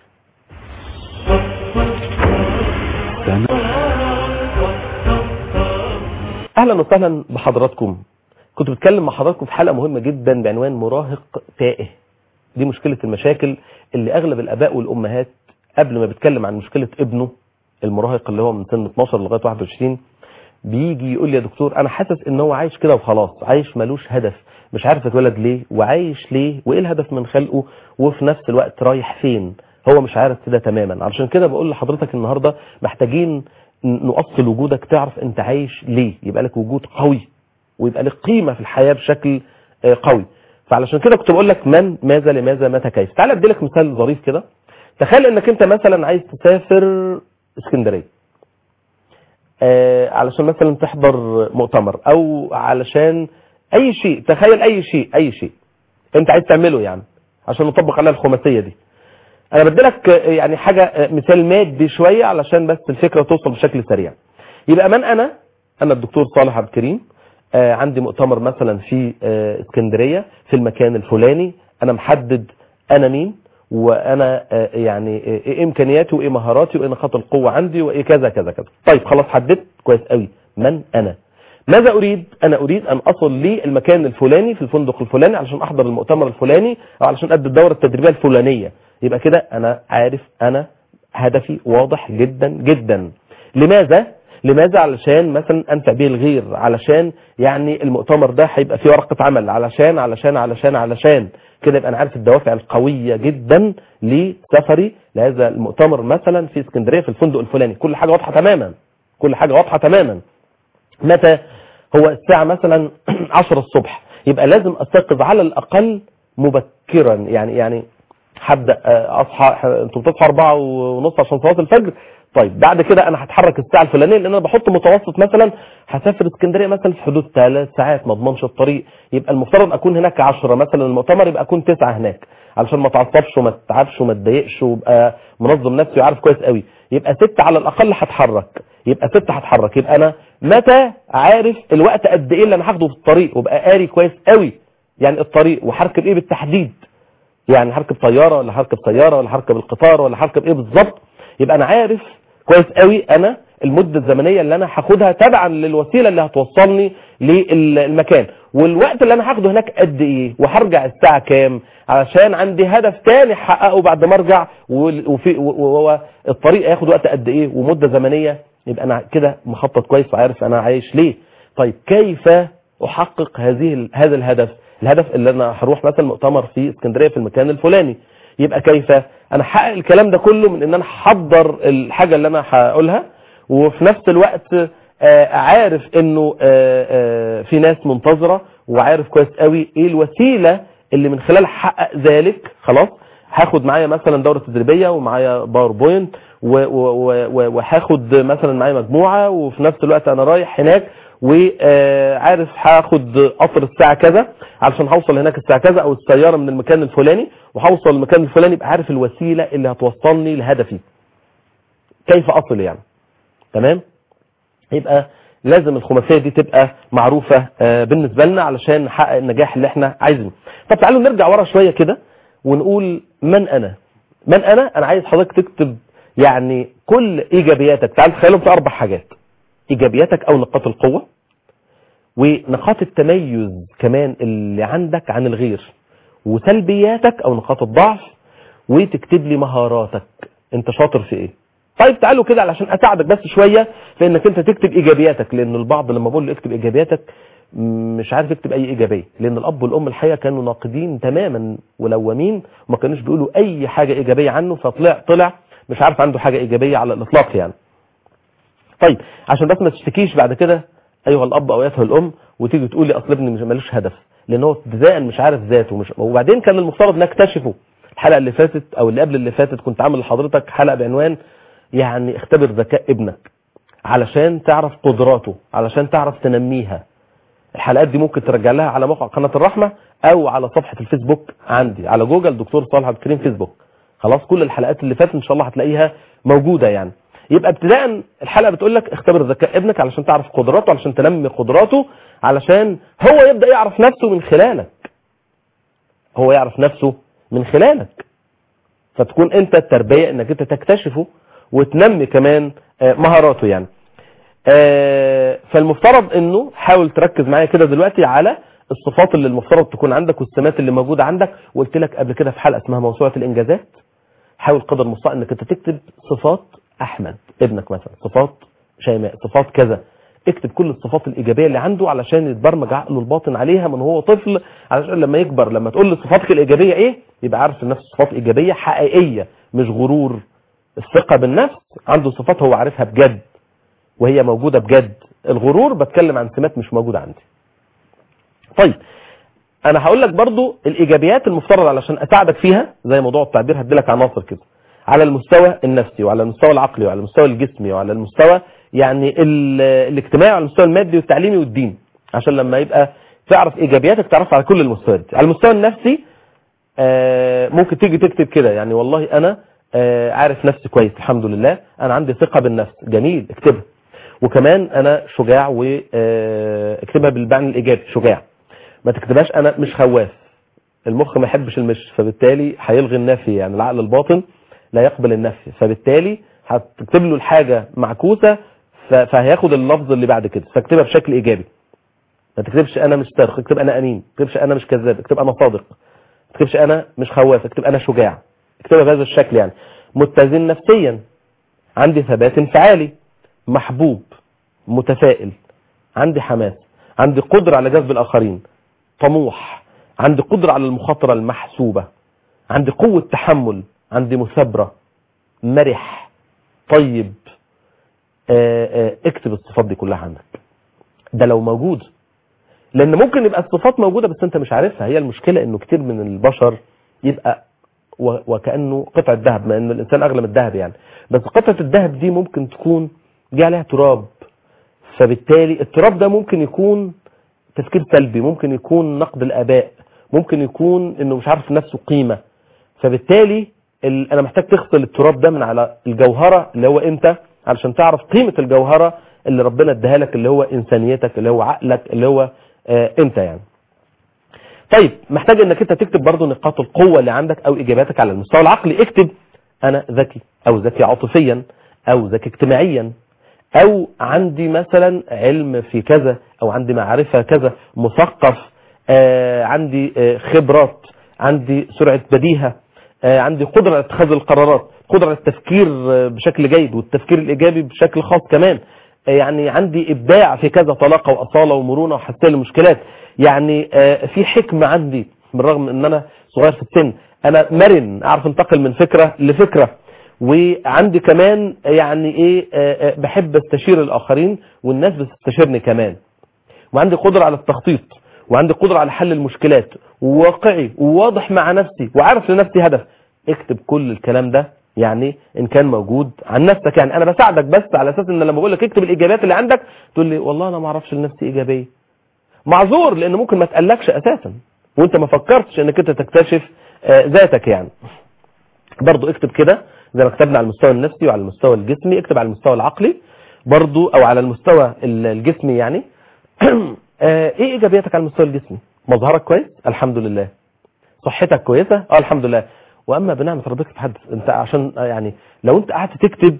اهلا وسهلا بحضراتكم كنت بتكلم مع حضراتكم في حلقه مهمه جدا بعنوان مراهق تائه دي مشكله المشاكل اللي اغلب الاباء والامهات قبل ما بيتكلم عن مشكله ابنه المراهق اللي هو من سن 12 لغايه 21 بيجي يقول لي يا دكتور انا حاسس ان هو عايش كده وخلاص عايش ملوش هدف مش عارف اتولد ليه وعايش ليه وايه الهدف من خلقه وفي نفس الوقت رايح فين هو مش عارف كده تماما علشان كده بقول لحضرتك النهارده محتاجين ن- نؤصل وجودك تعرف انت عايش ليه يبقى لك وجود قوي ويبقى لك قيمه في الحياه بشكل آه، قوي فعلشان كده كنت بقول لك من ماذا لماذا متى كيف تعال ادي لك مثال ظريف كده تخيل انك انت مثلا عايز تسافر اسكندريه آه، علشان مثلا تحضر مؤتمر او علشان اي شيء تخيل اي شيء اي شيء انت عايز تعمله يعني عشان نطبق عليها الخماسيه دي انا بدي لك آه، يعني حاجه آه، مثال مادي شويه علشان بس الفكره توصل بشكل سريع يبقى من انا انا الدكتور صالح عبد الكريم آه، عندي مؤتمر مثلا في آه، اسكندريه في المكان الفلاني انا محدد انا مين وانا آه، يعني آه، ايه امكانياتي وايه مهاراتي وايه نقاط القوه عندي وايه كذا كذا كذا طيب خلاص حددت كويس قوي من انا ماذا اريد انا اريد ان اصل للمكان الفلاني في الفندق الفلاني علشان احضر المؤتمر الفلاني او علشان ادي الدوره التدريبيه الفلانيه يبقى كده انا عارف انا هدفي واضح جدا جدا لماذا لماذا علشان مثلا انفع به الغير علشان يعني المؤتمر ده هيبقى فيه ورقه عمل علشان علشان علشان علشان كده يبقى انا عارف الدوافع القويه جدا لسفري لهذا المؤتمر مثلا في اسكندريه في الفندق الفلاني كل حاجه واضحه تماما كل حاجه واضحه تماما متى هو الساعه مثلا 10 الصبح يبقى لازم استيقظ على الاقل مبكرا يعني يعني هبدا آه، اصحى انتوا بتصحوا 4 ونص عشان صلاه الفجر طيب بعد كده انا هتحرك الساعه الفلانيه لان انا بحط متوسط مثلا هسافر اسكندريه مثلا في حدود ثلاث ساعات ما اضمنش الطريق يبقى المفترض اكون هناك 10 مثلا المؤتمر يبقى اكون 9 هناك علشان ما اتعصبش وما تتعبش وما اتضايقش وابقى منظم نفسي وعارف كويس قوي يبقى 6 على الاقل هتحرك يبقى 6 هتحرك يبقى انا متى عارف الوقت قد ايه اللي انا هاخده في الطريق وابقى قاري كويس قوي يعني الطريق وهركب ايه بالتحديد يعني هركب طياره ولا هركب سياره ولا هركب القطار ولا هركب ايه بالظبط يبقى انا عارف كويس قوي انا المده الزمنيه اللي انا هاخدها تبعا للوسيله اللي هتوصلني للمكان والوقت اللي انا هاخده هناك قد ايه وهرجع الساعه كام علشان عندي هدف تاني احققه بعد ما ارجع وال- وفي وهو الطريق هياخد وقت قد ايه ومده زمنيه يبقى انا كده مخطط كويس وعارف انا عايش ليه طيب كيف احقق هذه ال- هذا الهدف الهدف اللي انا هروح مثلا مؤتمر في اسكندريه في المكان الفلاني يبقى كيف انا هحقق الكلام ده كله من ان انا احضر الحاجه اللي انا هقولها وفي نفس الوقت آه، عارف انه آه، آه، في ناس منتظره وعارف كويس قوي ايه الوسيله اللي من خلالها احقق ذلك خلاص هاخد معايا مثلا دوره تدريبيه ومعايا باوربوينت و- و- و- و- وهاخد مثلا معايا مجموعه وفي نفس الوقت انا رايح هناك وعارف هاخد قطر الساعه كذا علشان هوصل هناك الساعه كذا او السياره من المكان الفلاني وهوصل المكان الفلاني يبقى عارف الوسيله اللي هتوصلني لهدفي كيف اصل يعني تمام يبقى لازم الخماسيه دي تبقى معروفه آه، بالنسبه لنا علشان نحقق النجاح اللي احنا عايزينه طب تعالوا نرجع ورا شويه كده ونقول من انا من انا انا عايز حضرتك تكتب يعني كل ايجابياتك تعال تخيلهم في اربع حاجات ايجابياتك او نقاط القوه ونقاط التميز كمان اللي عندك عن الغير وسلبياتك او نقاط الضعف وتكتب لي مهاراتك انت شاطر في ايه طيب تعالوا كده علشان اساعدك بس شويه في انك انت تكتب ايجابياتك لان البعض لما بقول له اكتب ايجابياتك مش عارف يكتب اي ايجابيه لان الاب والام الحقيقه كانوا ناقدين تماما ولوامين وما كانوش بيقولوا اي حاجه ايجابيه عنه فطلع طلع مش عارف عنده حاجه ايجابيه على الاطلاق يعني طيب عشان بس ما تشتكيش بعد كده ايها الاب او ايتها الام وتيجي تقول لي اصل ابني مش مالوش هدف لان هو ابتداء مش عارف ذاته مش وبعدين كان المفترض نكتشفه الحلقه اللي فاتت او اللي قبل اللي فاتت كنت عامل لحضرتك حلقه بعنوان يعني اختبر ذكاء ابنك علشان تعرف قدراته علشان تعرف تنميها الحلقات دي ممكن ترجع لها على موقع قناه الرحمه او على صفحه الفيسبوك عندي على جوجل دكتور صالح عبد الكريم فيسبوك خلاص كل الحلقات اللي فاتت ان شاء الله هتلاقيها موجوده يعني يبقى ابتداء الحلقه بتقول لك اختبر ذكاء ابنك علشان تعرف قدراته علشان تنمي قدراته علشان هو يبدا يعرف نفسه من خلالك هو يعرف نفسه من خلالك فتكون انت التربيه انك انت تكتشفه وتنمي كمان آه، مهاراته يعني آه، فالمفترض انه حاول تركز معايا كده دلوقتي على الصفات اللي المفترض تكون عندك والسمات اللي موجوده عندك وقلت لك قبل كده في حلقه اسمها موسوعه الانجازات حاول قدر المستطاع انك انت تكتب صفات احمد ابنك مثلا صفات شيماء صفات كذا اكتب كل الصفات الايجابيه اللي عنده علشان يتبرمج عقله الباطن عليها من هو طفل علشان لما يكبر لما تقول له صفاتك الايجابيه ايه يبقى عارف ان نفسه صفات ايجابيه حقيقيه مش غرور الثقه بالنفس عنده صفات هو عارفها بجد وهي موجوده بجد الغرور بتكلم عن سمات مش موجوده عندي طيب انا هقول لك برضو الايجابيات المفترض علشان اساعدك فيها زي موضوع التعبير هديلك عناصر كده على المستوى النفسي وعلى المستوى العقلي وعلى المستوى الجسمي وعلى المستوى يعني ال- الاجتماعي وعلى المستوى المادي والتعليمي والدين عشان لما يبقى تعرف ايجابياتك تعرف على كل المستويات على المستوى النفسي آه، ممكن تيجي تكتب كده يعني والله انا آه، عارف نفسي كويس الحمد لله انا عندي ثقه بالنفس جميل اكتبها وكمان انا شجاع واكتبها بالمعنى الايجابي شجاع ما تكتبهاش انا مش خواف المخ ما يحبش المش فبالتالي هيلغي النفي يعني العقل الباطن لا يقبل النفي فبالتالي هتكتب له الحاجه معكوسه ف- فهياخد اللفظ اللي بعد كده فاكتبها بشكل ايجابي ما تكتبش انا مش صادق اكتب انا امين ما تكتبش انا مش كذاب اكتب انا صادق ما تكتبش انا مش خواف اكتب انا شجاع اكتبها بهذا الشكل يعني متزن نفسيا عندي ثبات انفعالي محبوب متفائل عندي حماس عندي قدرة على جذب الآخرين طموح عندي قدرة على المخاطرة المحسوبة عندي قوة تحمل عندي مثابرة مرح طيب آه، آه، اكتب الصفات دي كلها عندك ده لو موجود لان ممكن يبقى الصفات موجودة بس انت مش عارفها هي المشكلة انه كتير من البشر يبقى و- وكأنه قطعة ذهب ما ان الانسان اغلى من الذهب يعني بس قطعة الذهب دي ممكن تكون جه عليها تراب فبالتالي التراب ده ممكن يكون تفكير سلبي ممكن يكون نقد الاباء ممكن يكون انه مش عارف نفسه قيمة فبالتالي ال... انا محتاج تغسل التراب ده من على الجوهرة اللي هو انت علشان تعرف قيمة الجوهرة اللي ربنا اداها لك اللي هو انسانيتك اللي هو عقلك اللي هو آه انت يعني طيب محتاج انك انت تكتب برضو نقاط القوة اللي عندك او اجاباتك على المستوى العقلي اكتب انا ذكي او ذكي عاطفيا او ذكي اجتماعيا او عندي مثلا علم في كذا او عندي معرفة كذا مثقف آه عندي آه خبرات عندي سرعة بديهة آه عندي قدرة على اتخاذ القرارات قدرة على التفكير آه بشكل جيد والتفكير الايجابي بشكل خاص كمان آه يعني عندي ابداع في كذا طلاقة واصالة ومرونة وحساسية للمشكلات يعني آه في حكمة عندي بالرغم ان انا صغير في السن انا مرن اعرف انتقل من فكرة لفكرة وعندي كمان يعني ايه آه، آه، بحب استشير الاخرين والناس بتستشيرني كمان وعندي قدرة على التخطيط وعندي قدرة على حل المشكلات وواقعي وواضح مع نفسي وعارف لنفسي هدف اكتب كل الكلام ده يعني ان كان موجود عن نفسك يعني انا بساعدك بس على اساس ان لما بقول لك اكتب الايجابيات اللي عندك تقول لي والله انا ما اعرفش لنفسي ايجابيه معذور لان ممكن ما تقلكش اساسا وانت ما فكرتش انك انت تكتشف آه، ذاتك يعني برضو اكتب كده زي ما كتبنا على المستوى النفسي وعلى المستوى الجسمي اكتب على المستوى العقلي برضو او على المستوى ال- الجسمي يعني آه، ايه ايجابياتك على المستوى الجسمي مظهرك كويس الحمد لله صحتك كويسه اه الحمد لله واما بنعمه ربك تحدث انت عشان آه، يعني لو انت قعدت تكتب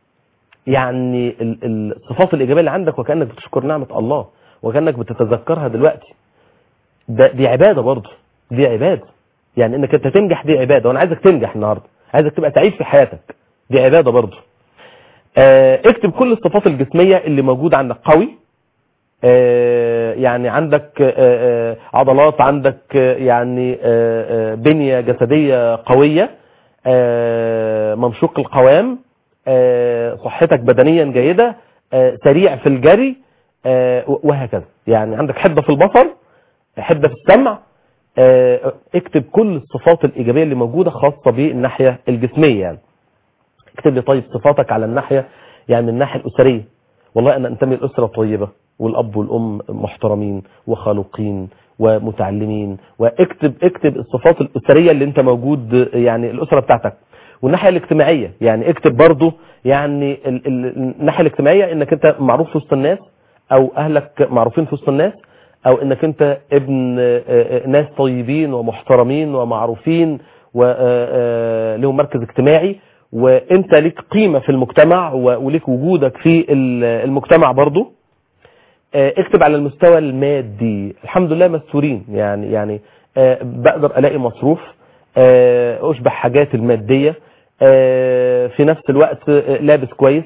يعني ال- ال- الصفات الايجابيه اللي عندك وكانك بتشكر نعمه الله وكانك بتتذكرها دلوقتي ده دي عباده برضه دي عباده يعني انك انت تنجح دي عباده وانا عايزك تنجح النهارده عايزك تبقى سعيد في حياتك دي عباده برضه آه، اكتب كل الصفات الجسميه اللي موجوده عندك قوي آه، يعني عندك آه، آه، عضلات عندك آه، يعني آه، آه، بنيه جسديه قويه آه، ممشوق القوام آه، صحتك بدنيا جيده آه، سريع في الجري آه، وهكذا يعني عندك حده في البصر حده في السمع آه، اكتب كل الصفات الايجابيه اللي موجوده خاصه بالناحيه الجسميه يعني اكتب لي طيب صفاتك على الناحيه يعني من الناحيه الاسريه والله انا انتمي لاسره طيبه والاب والام محترمين وخلوقين ومتعلمين واكتب اكتب الصفات الاسريه اللي انت موجود يعني الاسره بتاعتك والناحيه الاجتماعيه يعني اكتب برضو يعني ال- ال- الناحيه الاجتماعيه انك انت معروف في وسط الناس او اهلك معروفين في وسط الناس او انك انت ابن آه، آه، ناس طيبين ومحترمين ومعروفين ولهم مركز اجتماعي وانت ليك قيمة في المجتمع و- وليك وجودك في ال- المجتمع برضو آه، اكتب على المستوى المادي الحمد لله مستورين يعني يعني آه، بقدر الاقي مصروف آه، اشبع حاجاتي المادية آه، في نفس الوقت آه، لابس كويس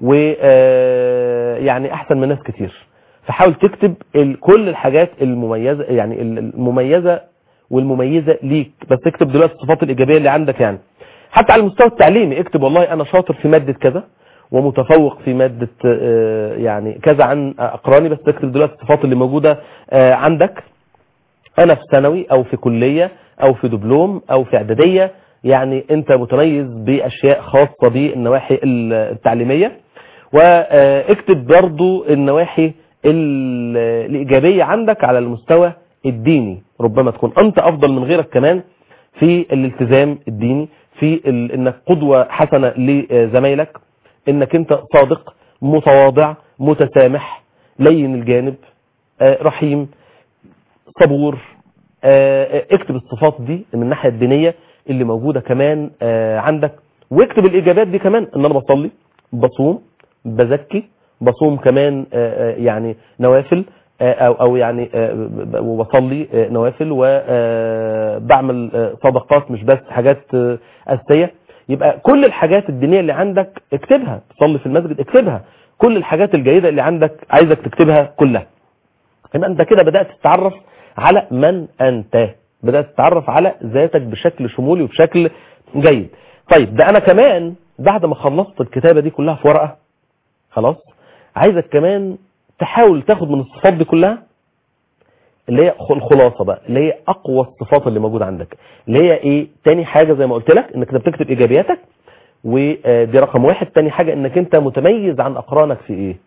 ويعني احسن من ناس كتير فحاول تكتب ال- كل الحاجات المميزة يعني ال- المميزة والمميزة ليك بس اكتب دلوقتي الصفات الايجابية اللي عندك يعني حتى على المستوى التعليمي اكتب والله انا شاطر في مادة كذا ومتفوق في مادة آه، يعني كذا عن اقراني بس اكتب دلوقتي الصفات اللي موجودة آه، عندك انا في ثانوي او في كلية او في دبلوم او في اعدادية يعني انت متميز باشياء خاصة بالنواحي التعليمية واكتب برضو النواحي ال- الايجابية عندك على المستوى الديني ربما تكون انت افضل من غيرك كمان في الالتزام الديني في ال... انك قدوة حسنة لزمايلك انك انت صادق متواضع متسامح لين الجانب آه، رحيم صبور آه، اكتب الصفات دي من الناحية الدينية اللي موجودة كمان آه، عندك واكتب الاجابات دي كمان ان انا بصلي بصوم بزكي بصوم كمان آه، آه، يعني نوافل آه، او او يعني آه، ب- ب- وبصلي آه، نوافل وبعمل صدقات مش بس حاجات آه، اساسيه يبقى كل الحاجات الدينيه اللي عندك اكتبها تصلي في المسجد اكتبها كل الحاجات الجيده اللي عندك عايزك تكتبها كلها يبقى انت كده بدات تتعرف على من انت بدات تتعرف على ذاتك بشكل شمولي وبشكل جيد طيب ده انا كمان بعد ما خلصت الكتابه دي كلها في ورقه خلاص عايزك كمان تحاول تاخد من الصفات دي كلها اللي هي خ- الخلاصه بقى اللي هي اقوى الصفات اللي موجوده عندك اللي هي ايه تاني حاجه زي ما قلت لك انك انت بتكتب ايجابياتك ودي رقم واحد تاني حاجه انك انت متميز عن اقرانك في ايه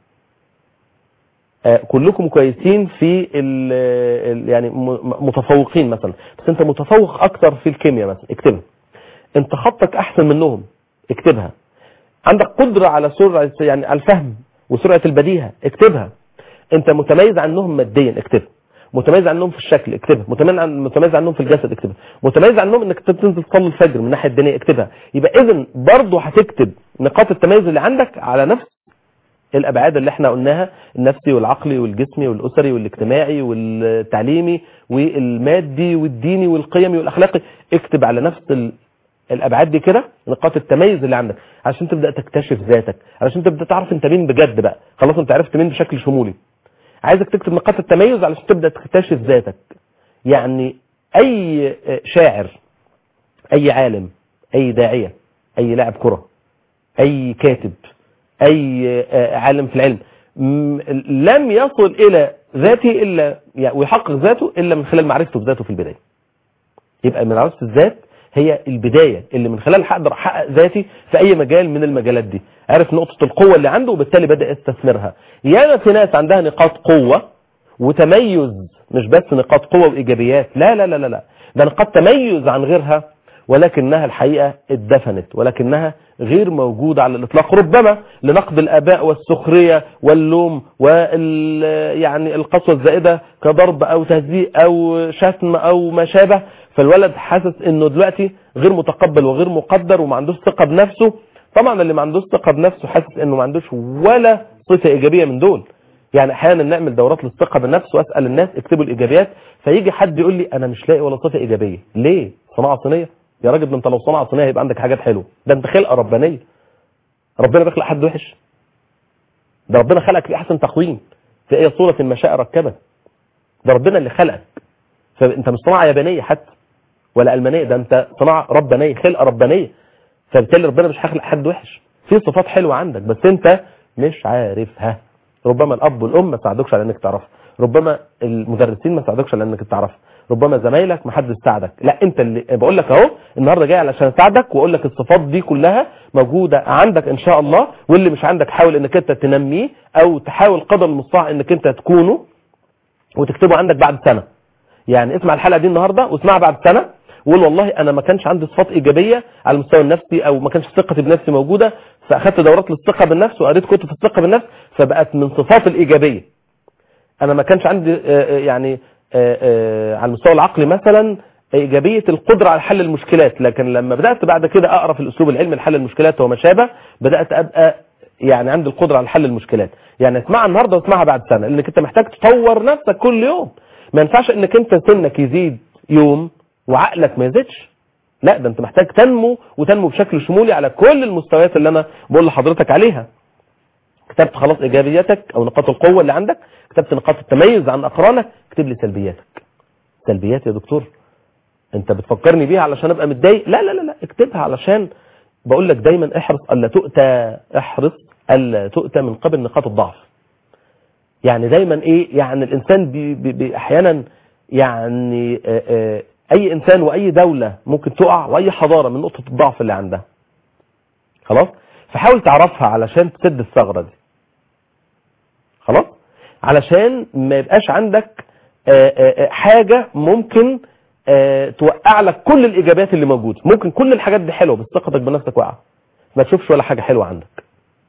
آه، كلكم كويسين في ال ال- يعني م- متفوقين مثلا بس انت متفوق اكتر في الكيمياء مثلا اكتبها انت خطك احسن منهم اكتبها عندك قدرة على سرعة يعني على الفهم وسرعة البديهة اكتبها انت متميز عنهم ماديا اكتبها متميز عنهم في الشكل اكتبها متميز عن متميز عنهم في الجسد اكتبها متميز عنهم انك تنزل تصلي الفجر من الناحيه الدينيه اكتبها يبقى اذا برضه هتكتب نقاط التميز اللي عندك على نفس الابعاد اللي احنا قلناها النفسي والعقلي والجسمي والاسري والاجتماعي والتعليمي والمادي والديني والقيمي والاخلاقي اكتب على نفس ال... الابعاد دي كده نقاط التميز اللي عندك عشان تبدا تكتشف ذاتك علشان تبدا تعرف انت مين بجد بقى خلاص انت عرفت مين بشكل شمولي عايزك تكتب نقاط التميز علشان تبدا تكتشف ذاتك يعني اي شاعر اي عالم اي داعيه اي لاعب كره اي كاتب اي آه، عالم في العلم م- لم يصل الى ذاته الا يعني ويحقق ذاته الا من خلال معرفته بذاته في البدايه يبقى من معرفه الذات هي البدايه اللي من خلالها هقدر احقق ذاتي في اي مجال من المجالات دي عرف نقطه القوه اللي عنده وبالتالي بدا يستثمرها ياما في ناس عندها نقاط قوه وتميز مش بس نقاط قوه وايجابيات لا لا لا لا لا ده نقاط تميز عن غيرها ولكنها الحقيقه اتدفنت ولكنها غير موجوده على الاطلاق ربما لنقد الاباء والسخريه واللوم وال يعني القسوه الزائده كضرب او تهزيء او شتم او ما شابه فالولد حاسس انه دلوقتي غير متقبل وغير مقدر وما عندوش ثقه بنفسه طبعا اللي ما عندوش ثقه بنفسه حاسس انه ما عندوش ولا صفه ايجابيه من دول يعني احيانا نعمل دورات للثقه بالنفس واسال الناس اكتبوا الايجابيات فيجي حد يقول لي انا مش لاقي ولا صفه ايجابيه ليه صناعه صينيه يا راجل ده انت لو صناعه صينيه هيبقى عندك حاجات حلوه ده انت خلقه ربانيه ربنا بيخلق حد وحش ده ربنا خلقك في احسن تقويم في اي صوره ما شاء ركبك ده ربنا اللي خلقك فانت مش صناعه يابانيه حتى ولا المانيه ده انت صناعه ربانيه خلقه ربانيه فبالتالي ربنا مش هيخلق حد وحش في صفات حلوه عندك بس انت مش عارفها ربما الاب والام ما ساعدوكش على انك تعرفها ربما المدرسين ما ساعدوكش على انك تعرفها ربما زمايلك ما حدش ساعدك لا انت اللي بقول لك اهو النهارده جاي علشان اساعدك واقول لك الصفات دي كلها موجوده عندك ان شاء الله واللي مش عندك حاول انك انت تنميه او تحاول قدر المستطاع انك انت تكونه وتكتبه عندك بعد سنه يعني اسمع الحلقه دي النهارده واسمعها بعد سنه وقول والله انا ما كانش عندي صفات ايجابيه على المستوى النفسي او ما كانش ثقتي بنفسي موجوده فاخدت دورات للثقه بالنفس وقريت كتب في الثقه بالنفس فبقت من صفات الايجابيه انا ما كانش عندي آه، آه، يعني آه، آه، على المستوى العقلي مثلا ايجابيه القدره على حل المشكلات لكن لما بدات بعد كده اقرا في الاسلوب العلمي لحل المشكلات وما شابه بدات ابقى يعني عندي القدره على حل المشكلات يعني اسمعها النهارده واسمعها بعد سنه لانك انت محتاج تطور نفسك كل يوم ما ينفعش انك انت سنك يزيد يوم وعقلك ما يزيدش لا ده انت محتاج تنمو وتنمو بشكل شمولي على كل المستويات اللي انا بقول لحضرتك عليها كتبت خلاص ايجابياتك او نقاط القوه اللي عندك كتبت نقاط التميز عن اقرانك اكتب لي سلبياتك سلبيات يا دكتور انت بتفكرني بيها علشان ابقى متضايق لا لا لا لا اكتبها علشان بقول لك دايما احرص الا تؤتى احرص الا تؤتى من قبل نقاط الضعف يعني دايما ايه يعني الانسان بي بي بي احيانا يعني آه آه اي انسان واي دولة ممكن تقع واي حضارة من نقطة الضعف اللي عندها خلاص فحاول تعرفها علشان تسد الثغرة دي خلاص علشان ما يبقاش عندك آه آه آه حاجة ممكن آه توقع لك كل الايجابيات اللي موجودة ممكن كل الحاجات دي حلوة بس ثقتك بنفسك واقعة ما تشوفش ولا حاجة حلوة عندك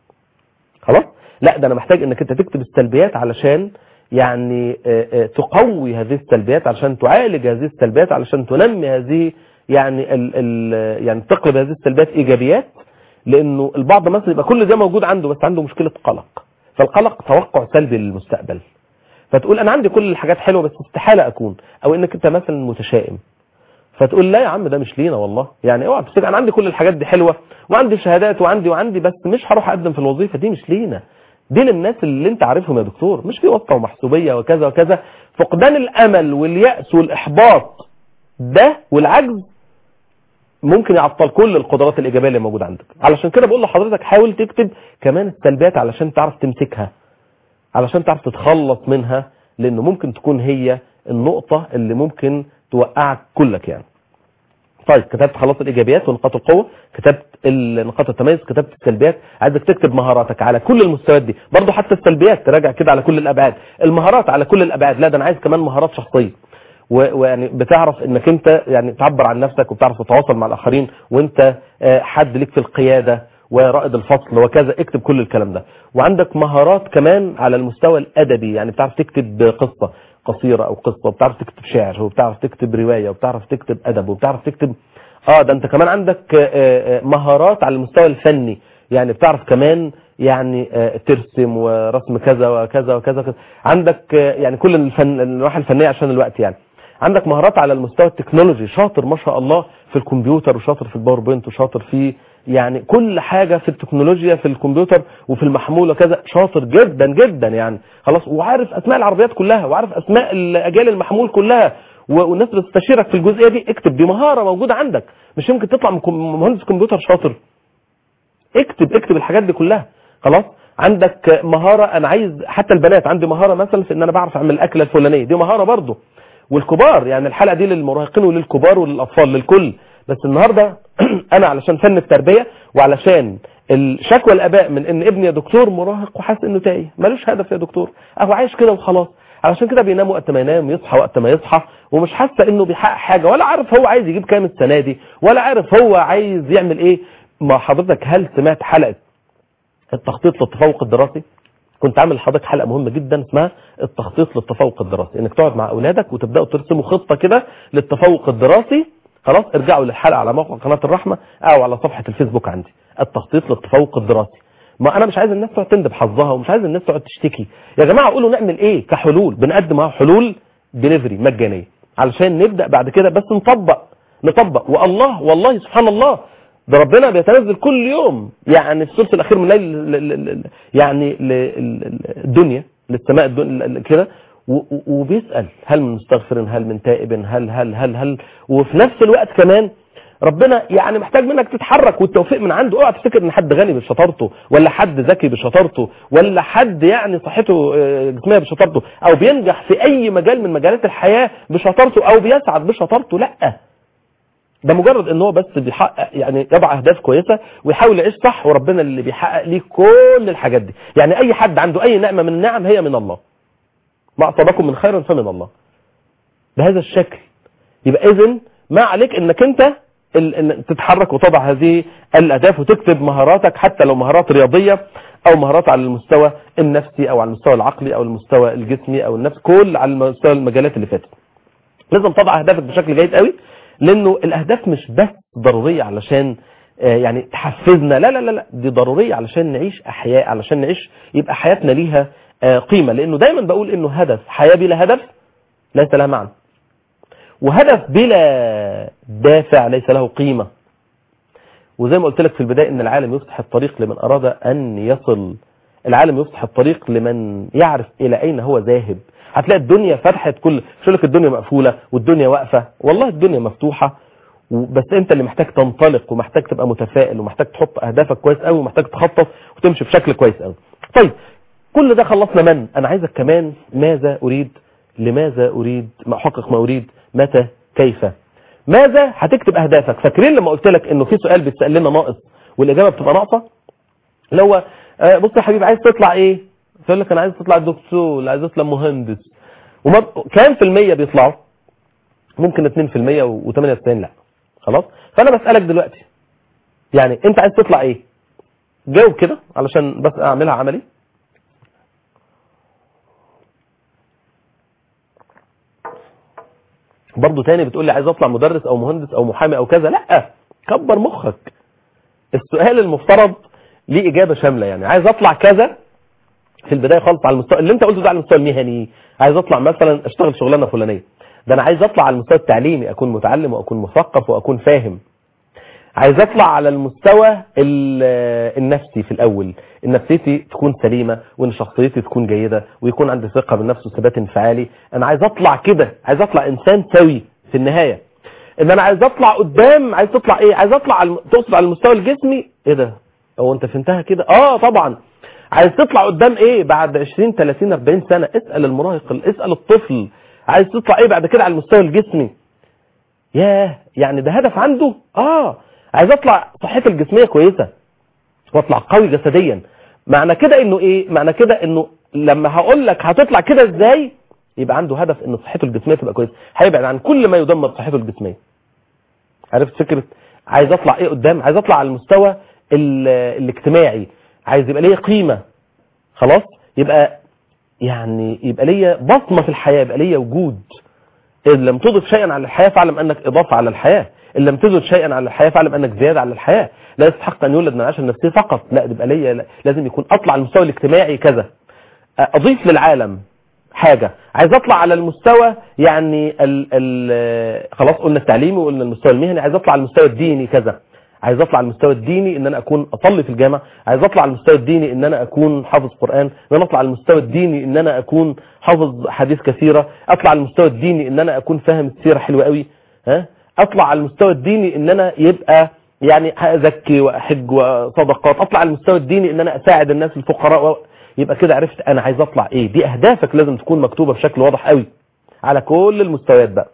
خلاص لا ده انا محتاج انك انت تكتب السلبيات علشان يعني آه، آه، تقوي هذه السلبيات علشان تعالج هذه السلبيات علشان تنمي هذه يعني ال ال يعني تقلب هذه السلبيات ايجابيات لانه البعض مثلا يبقى كل ده موجود عنده بس عنده مشكله قلق فالقلق توقع سلبي للمستقبل فتقول انا عندي كل الحاجات حلوه بس استحاله اكون او انك انت مثلا متشائم فتقول لا يا عم ده مش لينا والله يعني اوعى تفتكر انا عندي كل الحاجات دي حلوه وعندي شهادات وعندي وعندي بس مش هروح اقدم في الوظيفه دي مش لينا دي للناس اللي انت عارفهم يا دكتور مش في واسطه ومحسوبيه وكذا وكذا فقدان الامل والياس والاحباط ده والعجز ممكن يعطل كل القدرات الايجابيه اللي موجوده عندك علشان كده بقول لحضرتك حاول تكتب كمان السلبيات علشان تعرف تمسكها علشان تعرف تتخلص منها لانه ممكن تكون هي النقطه اللي ممكن توقعك كلك يعني طيب كتبت خلاص الايجابيات ونقاط القوه كتبت ال- نقاط التميز كتبت السلبيات عايزك تكتب مهاراتك على كل المستويات دي برضه حتى السلبيات تراجع كده على كل الابعاد المهارات على كل الابعاد لا ده انا عايز كمان مهارات شخصيه و- ويعني بتعرف انك انت يعني تعبر عن نفسك وبتعرف تتواصل مع الاخرين وانت آه، حد ليك في القياده ورائد الفصل وكذا اكتب كل الكلام ده وعندك مهارات كمان على المستوى الادبي يعني بتعرف تكتب قصه قصيره او قصه وبتعرف تكتب شعر وبتعرف تكتب روايه وبتعرف تكتب ادب وبتعرف تكتب اه ده انت كمان عندك آه، آه، مهارات على المستوى الفني يعني بتعرف كمان يعني آه، ترسم ورسم كذا وكذا وكذا وكذا عندك آه، يعني كل الفن النواحي الفنيه عشان الوقت يعني عندك مهارات على المستوى التكنولوجي شاطر ما شاء الله في الكمبيوتر وشاطر في الباوربوينت وشاطر في يعني كل حاجة في التكنولوجيا في الكمبيوتر وفي المحمول وكذا شاطر جدا جدا يعني خلاص وعارف اسماء العربيات كلها وعارف اسماء الاجيال المحمول كلها و- والناس بتستشيرك في الجزئية دي اكتب دي مهارة موجودة عندك مش يمكن تطلع من كم- مهندس كمبيوتر شاطر اكتب اكتب الحاجات دي كلها خلاص عندك مهارة انا عايز حتى البنات عندي مهارة مثلا في ان انا بعرف اعمل الاكلة الفلانية دي مهارة برضو والكبار يعني الحلقة دي للمراهقين وللكبار وللاطفال للكل بس النهاردة انا علشان فن التربية وعلشان الشكوى الاباء من ان ابني يا دكتور مراهق وحاسس انه تايه ملوش هدف يا دكتور اهو عايش كده وخلاص علشان كده بينام وقت ما ينام يصحى وقت ما يصحى ومش حاسه انه بيحقق حاجه ولا عارف هو عايز يجيب كام السنه دي ولا عارف هو عايز يعمل ايه ما حضرتك هل سمعت حلقه التخطيط للتفوق الدراسي كنت عامل لحضرتك حلقه مهمه جدا اسمها التخطيط للتفوق الدراسي انك تقعد مع اولادك وتبداوا ترسموا خطه كده للتفوق الدراسي خلاص ارجعوا للحلقه على موقع قناه الرحمه او على صفحه الفيسبوك عندي التخطيط للتفوق الدراسي ما انا مش عايز الناس تقعد تندب حظها ومش عايز الناس تقعد تشتكي يا جماعه قولوا نعمل ايه كحلول بنقدم اهو حلول دليفري مجانيه علشان نبدا بعد كده بس نطبق نطبق والله والله سبحان الله ده ربنا بيتنزل كل يوم يعني في الثلث الاخير من الليل ل- ل- ل- يعني للدنيا للسماء الدن- كده و- و- وبيسال هل من مستغفر هل من تائب هل هل هل هل وفي نفس الوقت كمان ربنا يعني محتاج منك تتحرك والتوفيق من عنده اوعى تفتكر ان حد غني بشطارته ولا حد ذكي بشطارته ولا حد يعني صحته آه، جسميه بشطارته او بينجح في اي مجال من مجالات الحياه بشطارته او بيسعد بشطارته لا ده مجرد ان هو بس بيحقق يعني يضع اهداف كويسه ويحاول يعيش صح وربنا اللي بيحقق ليه كل الحاجات دي يعني اي حد عنده اي نعمه من النعم هي من الله ما اصابكم من خير فمن الله بهذا الشكل يبقى اذا ما عليك انك انت ال- إن تتحرك وتضع هذه الاهداف وتكتب مهاراتك حتى لو مهارات رياضيه او مهارات على المستوى النفسي او على المستوى العقلي او المستوى الجسمي او النفس كل على مستوى المجالات اللي فاتت لازم تضع اهدافك بشكل جيد قوي لانه الاهداف مش بس ضروريه علشان آه، يعني تحفزنا لا لا لا لا دي ضروريه علشان نعيش احياء علشان نعيش يبقى حياتنا ليها آه، قيمه لانه دايما بقول انه هدف حياه بلا هدف ليس لها معنى وهدف بلا دافع ليس له قيمه وزي ما قلت لك في البدايه ان العالم يفتح الطريق لمن اراد ان يصل العالم يفتح الطريق لمن يعرف الى اين هو ذاهب هتلاقي الدنيا فتحت كل مش هقول لك الدنيا مقفوله والدنيا واقفه والله الدنيا مفتوحه و- بس انت اللي محتاج تنطلق ومحتاج تبقى متفائل ومحتاج تحط اهدافك كويس قوي ومحتاج تخطط وتمشي بشكل كويس قوي طيب كل ده خلصنا من انا عايزك كمان ماذا اريد لماذا اريد ما احقق ما اريد متى كيف ماذا هتكتب اهدافك فاكرين لما قلت لك انه في سؤال بيتسال لنا ناقص والاجابه بتبقى ناقصه اللي هو آه، بص يا حبيبي عايز تطلع ايه فيقول لك انا عايز تطلع دكتور عايز اطلع مهندس وما كام في المية بيطلعوا ممكن 2% و98 لا خلاص فانا بسالك دلوقتي يعني انت عايز تطلع ايه جاوب كده علشان بس اعملها عملي برضه تاني بتقول لي عايز اطلع مدرس او مهندس او محامي او كذا لا كبر مخك السؤال المفترض ليه اجابه شامله يعني عايز اطلع كذا في البدايه خالص على المستوى اللي انت قلته ده على المستوى المهني عايز اطلع مثلا اشتغل شغلانه فلانيه ده انا عايز اطلع على المستوى التعليمي اكون متعلم واكون مثقف واكون فاهم عايز اطلع على المستوى ال- النفسي في الاول ان نفسيتي تكون سليمه وان شخصيتي تكون جيده ويكون عندي ثقه بالنفس وثبات انفعالي انا عايز اطلع كده عايز اطلع انسان سوي في النهايه ان انا عايز اطلع قدام عايز تطلع ايه عايز اطلع على الم- تقصد على المستوى الجسمي ايه ده هو انت فهمتها كده اه طبعا عايز تطلع قدام ايه بعد 20 30 40 سنه اسال المراهق اسال الطفل عايز تطلع ايه بعد كده على المستوى الجسمي ياه يعني ده هدف عنده اه عايز اطلع صحتي الجسميه كويسه واطلع قوي جسديا معنى كده انه ايه معنى كده انه لما هقول لك هتطلع كده ازاي يبقى عنده هدف ان صحته الجسميه تبقى كويسه هيبعد عن كل ما يدمر صحته الجسميه عرفت فكره عايز اطلع ايه قدام عايز اطلع على المستوى ال- الاجتماعي عايز يبقى ليا قيمه خلاص يبقى يعني يبقى ليا بصمه في الحياه يبقى ليا وجود إن لم تضف شيئا على الحياة فاعلم أنك إضافة على الحياة إن لم تزد شيئا على الحياة فاعلم أنك زيادة على الحياة لا يستحق أن يولد من العشر النفسية فقط لا يبقى ليا لازم يكون أطلع على المستوى الاجتماعي كذا أضيف للعالم حاجة عايز أطلع على المستوى يعني ال ال خلاص قلنا التعليمي وقلنا المستوى المهني عايز أطلع على المستوى الديني كذا عايز اطلع على المستوى الديني ان انا اكون اصلي في الجامع عايز اطلع على المستوى الديني ان انا اكون حافظ قران ان انا اطلع على المستوى الديني ان انا اكون حافظ حديث كثيره اطلع على المستوى الديني ان انا اكون فاهم السيره حلوه قوي ها اطلع على المستوى الديني ان انا يبقى يعني ازكي واحج وصدقات اطلع على المستوى الديني ان انا اساعد الناس الفقراء و... يبقى كده عرفت انا عايز اطلع ايه دي اهدافك لازم تكون مكتوبه بشكل واضح قوي على كل المستويات بقى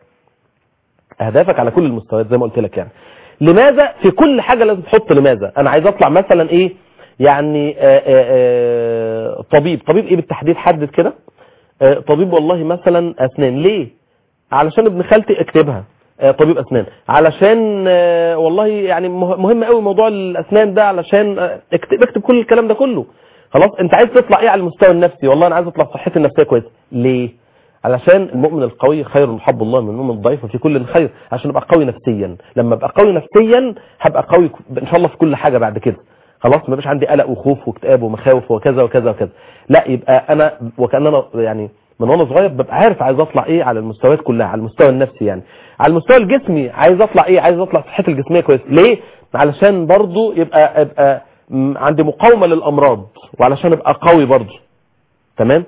اهدافك على كل المستويات زي ما قلت لك يعني لماذا في كل حاجه لازم تحط لماذا انا عايز اطلع مثلا ايه يعني آآ آآ طبيب طبيب ايه بالتحديد حدد كده آه، طبيب والله مثلا اسنان ليه علشان ابن خالتي اكتبها آه، طبيب اسنان علشان آه، والله يعني مه- مهم قوي موضوع الاسنان ده علشان آه، اكتب اكتب كل الكلام ده كله خلاص انت عايز تطلع ايه على المستوى النفسي والله انا عايز اطلع صحتي النفسيه كويسه ليه علشان المؤمن القوي خير محب الله من المؤمن الضعيف وفي كل خير عشان ابقى قوي نفسيا لما ابقى قوي نفسيا هبقى قوي ان شاء الله في كل حاجه بعد كده خلاص ما بقاش عندي قلق وخوف واكتئاب ومخاوف وكذا وكذا وكذا لا يبقى انا وكاننا يعني من وانا صغير ببقى عارف عايز اطلع ايه على المستويات كلها على المستوى النفسي يعني على المستوى الجسمي عايز اطلع ايه عايز اطلع صحتي الجسميه كويس ليه علشان برضو يبقى ابقى م- عندي مقاومه للامراض وعلشان ابقى قوي برضو تمام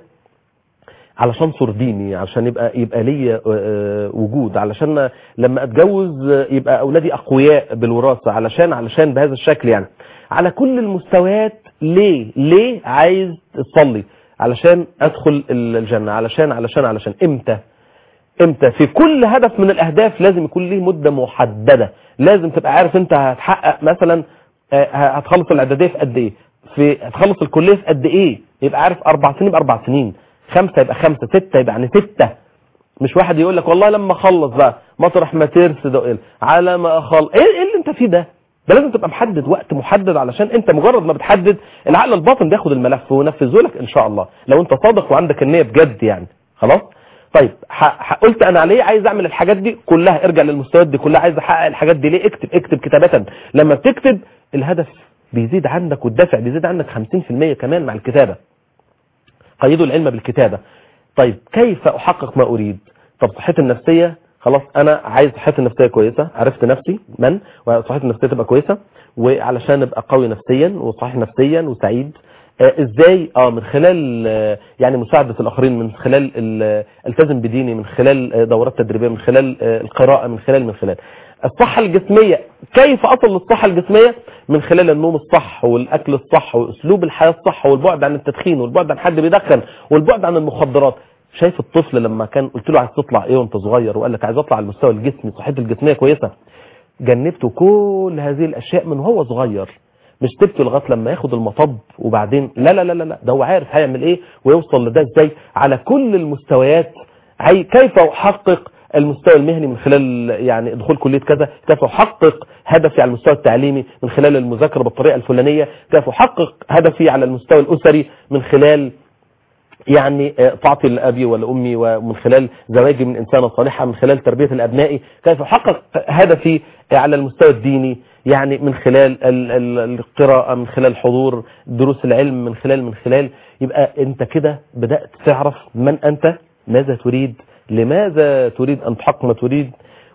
علشان انصر ديني علشان يبقى يبقى ليا آه، وجود علشان لما اتجوز آه، يبقى اولادي اقوياء بالوراثه علشان علشان بهذا الشكل يعني على كل المستويات ليه ليه عايز تصلي علشان ادخل الجنه علشان علشان علشان امتى امتى في كل هدف من الاهداف لازم يكون ليه مده محدده لازم تبقى عارف انت هتحقق مثلا آه، هتخلص الاعداديه في قد ايه في هتخلص الكليه في قد ايه يبقى عارف اربع سنين يبقى اربع سنين خمسه يبقى خمسه سته يبقى يعني سته مش واحد يقول لك والله لما اخلص بقى مطرح ما ترس ده إيه؟ على ما اخلص ايه إيه اللي انت فيه ده ده لازم تبقى محدد وقت محدد علشان انت مجرد ما بتحدد العقل الباطن بياخد الملف وينفذه لك ان شاء الله لو انت صادق وعندك النيه بجد يعني خلاص طيب ح- ح- قلت انا ليه عايز اعمل الحاجات دي كلها ارجع للمستويات دي كلها عايز احقق الحاجات دي ليه اكتب اكتب كتابه لما بتكتب الهدف بيزيد عندك والدافع بيزيد عندك 50% كمان مع الكتابه قيدوا العلم بالكتابه طيب كيف احقق ما اريد طب صحتي النفسيه خلاص انا عايز صحتي النفسيه كويسه عرفت نفسي من وصحتي النفسيه تبقى كويسه وعلشان ابقى قوي نفسيا وصحيح نفسيا وسعيد آه ازاي اه من خلال آه يعني مساعده الاخرين من خلال ال- التزم بديني من خلال آه دورات تدريبيه من خلال آه القراءه من خلال من خلال الصحه الجسميه كيف اصل للصحه الجسميه من خلال النوم الصح والاكل الصح واسلوب الحياه الصح والبعد عن التدخين والبعد عن حد بيدخن والبعد عن المخدرات شايف الطفل لما كان قلت له عايز تطلع ايه وانت صغير وقال لك عايز اطلع على المستوى الجسمي صحتي الجسميه كويسه جنبته كل هذه الاشياء من وهو صغير مش سبته لغايه لما ياخد المطب وبعدين لا لا لا لا لا ده هو عارف هيعمل ايه ويوصل لده ازاي على كل المستويات عي- كيف احقق المستوى المهني من خلال يعني دخول كليه كذا كيف احقق هدفي على المستوى التعليمي من خلال المذاكره بالطريقه الفلانيه كيف احقق هدفي على المستوى الاسري من خلال يعني آه، طاعتي لابي ولامي ومن خلال زواجي من انسانه صالحه من خلال تربيه الابناء كيف احقق هدفي على المستوى الديني يعني من خلال ال- ال- القراءه من خلال حضور دروس العلم من خلال من خلال يبقى انت كده بدات تعرف من انت ماذا تريد لماذا تريد ان تحقق ما تريد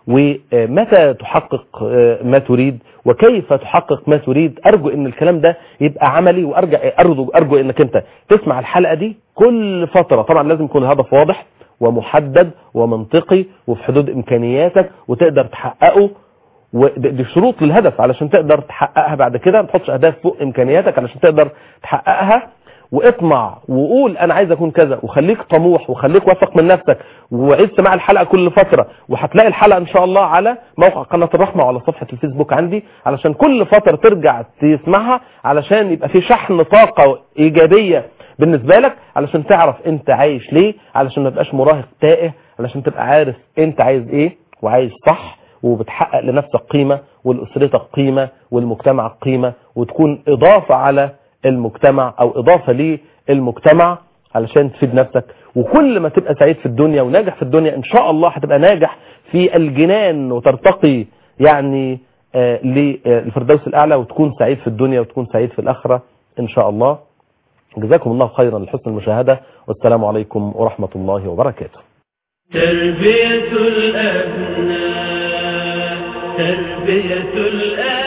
ومتى تحقق آه، ما تريد وكيف تحقق ما تريد ارجو ان الكلام ده يبقى عملي وارجع ارجو ارجو انك انت تسمع الحلقه دي كل فتره طبعا لازم يكون الهدف واضح ومحدد ومنطقي وفي حدود امكانياتك وتقدر تحققه ودي دي شروط للهدف علشان تقدر تحققها بعد كده ما تحطش اهداف فوق امكانياتك علشان تقدر تحققها واطمع وقول انا عايز اكون كذا وخليك طموح وخليك واثق من نفسك وعيد سماع الحلقه كل فتره وهتلاقي الحلقه ان شاء الله على موقع قناه الرحمه وعلى صفحه الفيسبوك عندي علشان كل فتره ترجع تسمعها علشان يبقى في شحن طاقه ايجابيه بالنسبه لك علشان تعرف انت عايش ليه علشان ما تبقاش مراهق تائه علشان تبقى عارف انت عايز ايه وعايز صح وبتحقق لنفسك قيمة ولأسرتك قيمة والمجتمع قيمة وتكون إضافة على المجتمع أو إضافة للمجتمع علشان تفيد نفسك وكل ما تبقى سعيد في الدنيا وناجح في الدنيا إن شاء الله هتبقى ناجح في الجنان وترتقي يعني آه للفردوس الأعلى وتكون سعيد في الدنيا وتكون سعيد في الآخرة إن شاء الله جزاكم الله خيرا لحسن المشاهدة والسلام عليكم ورحمة الله وبركاته تربية الأبناء تربية الآباء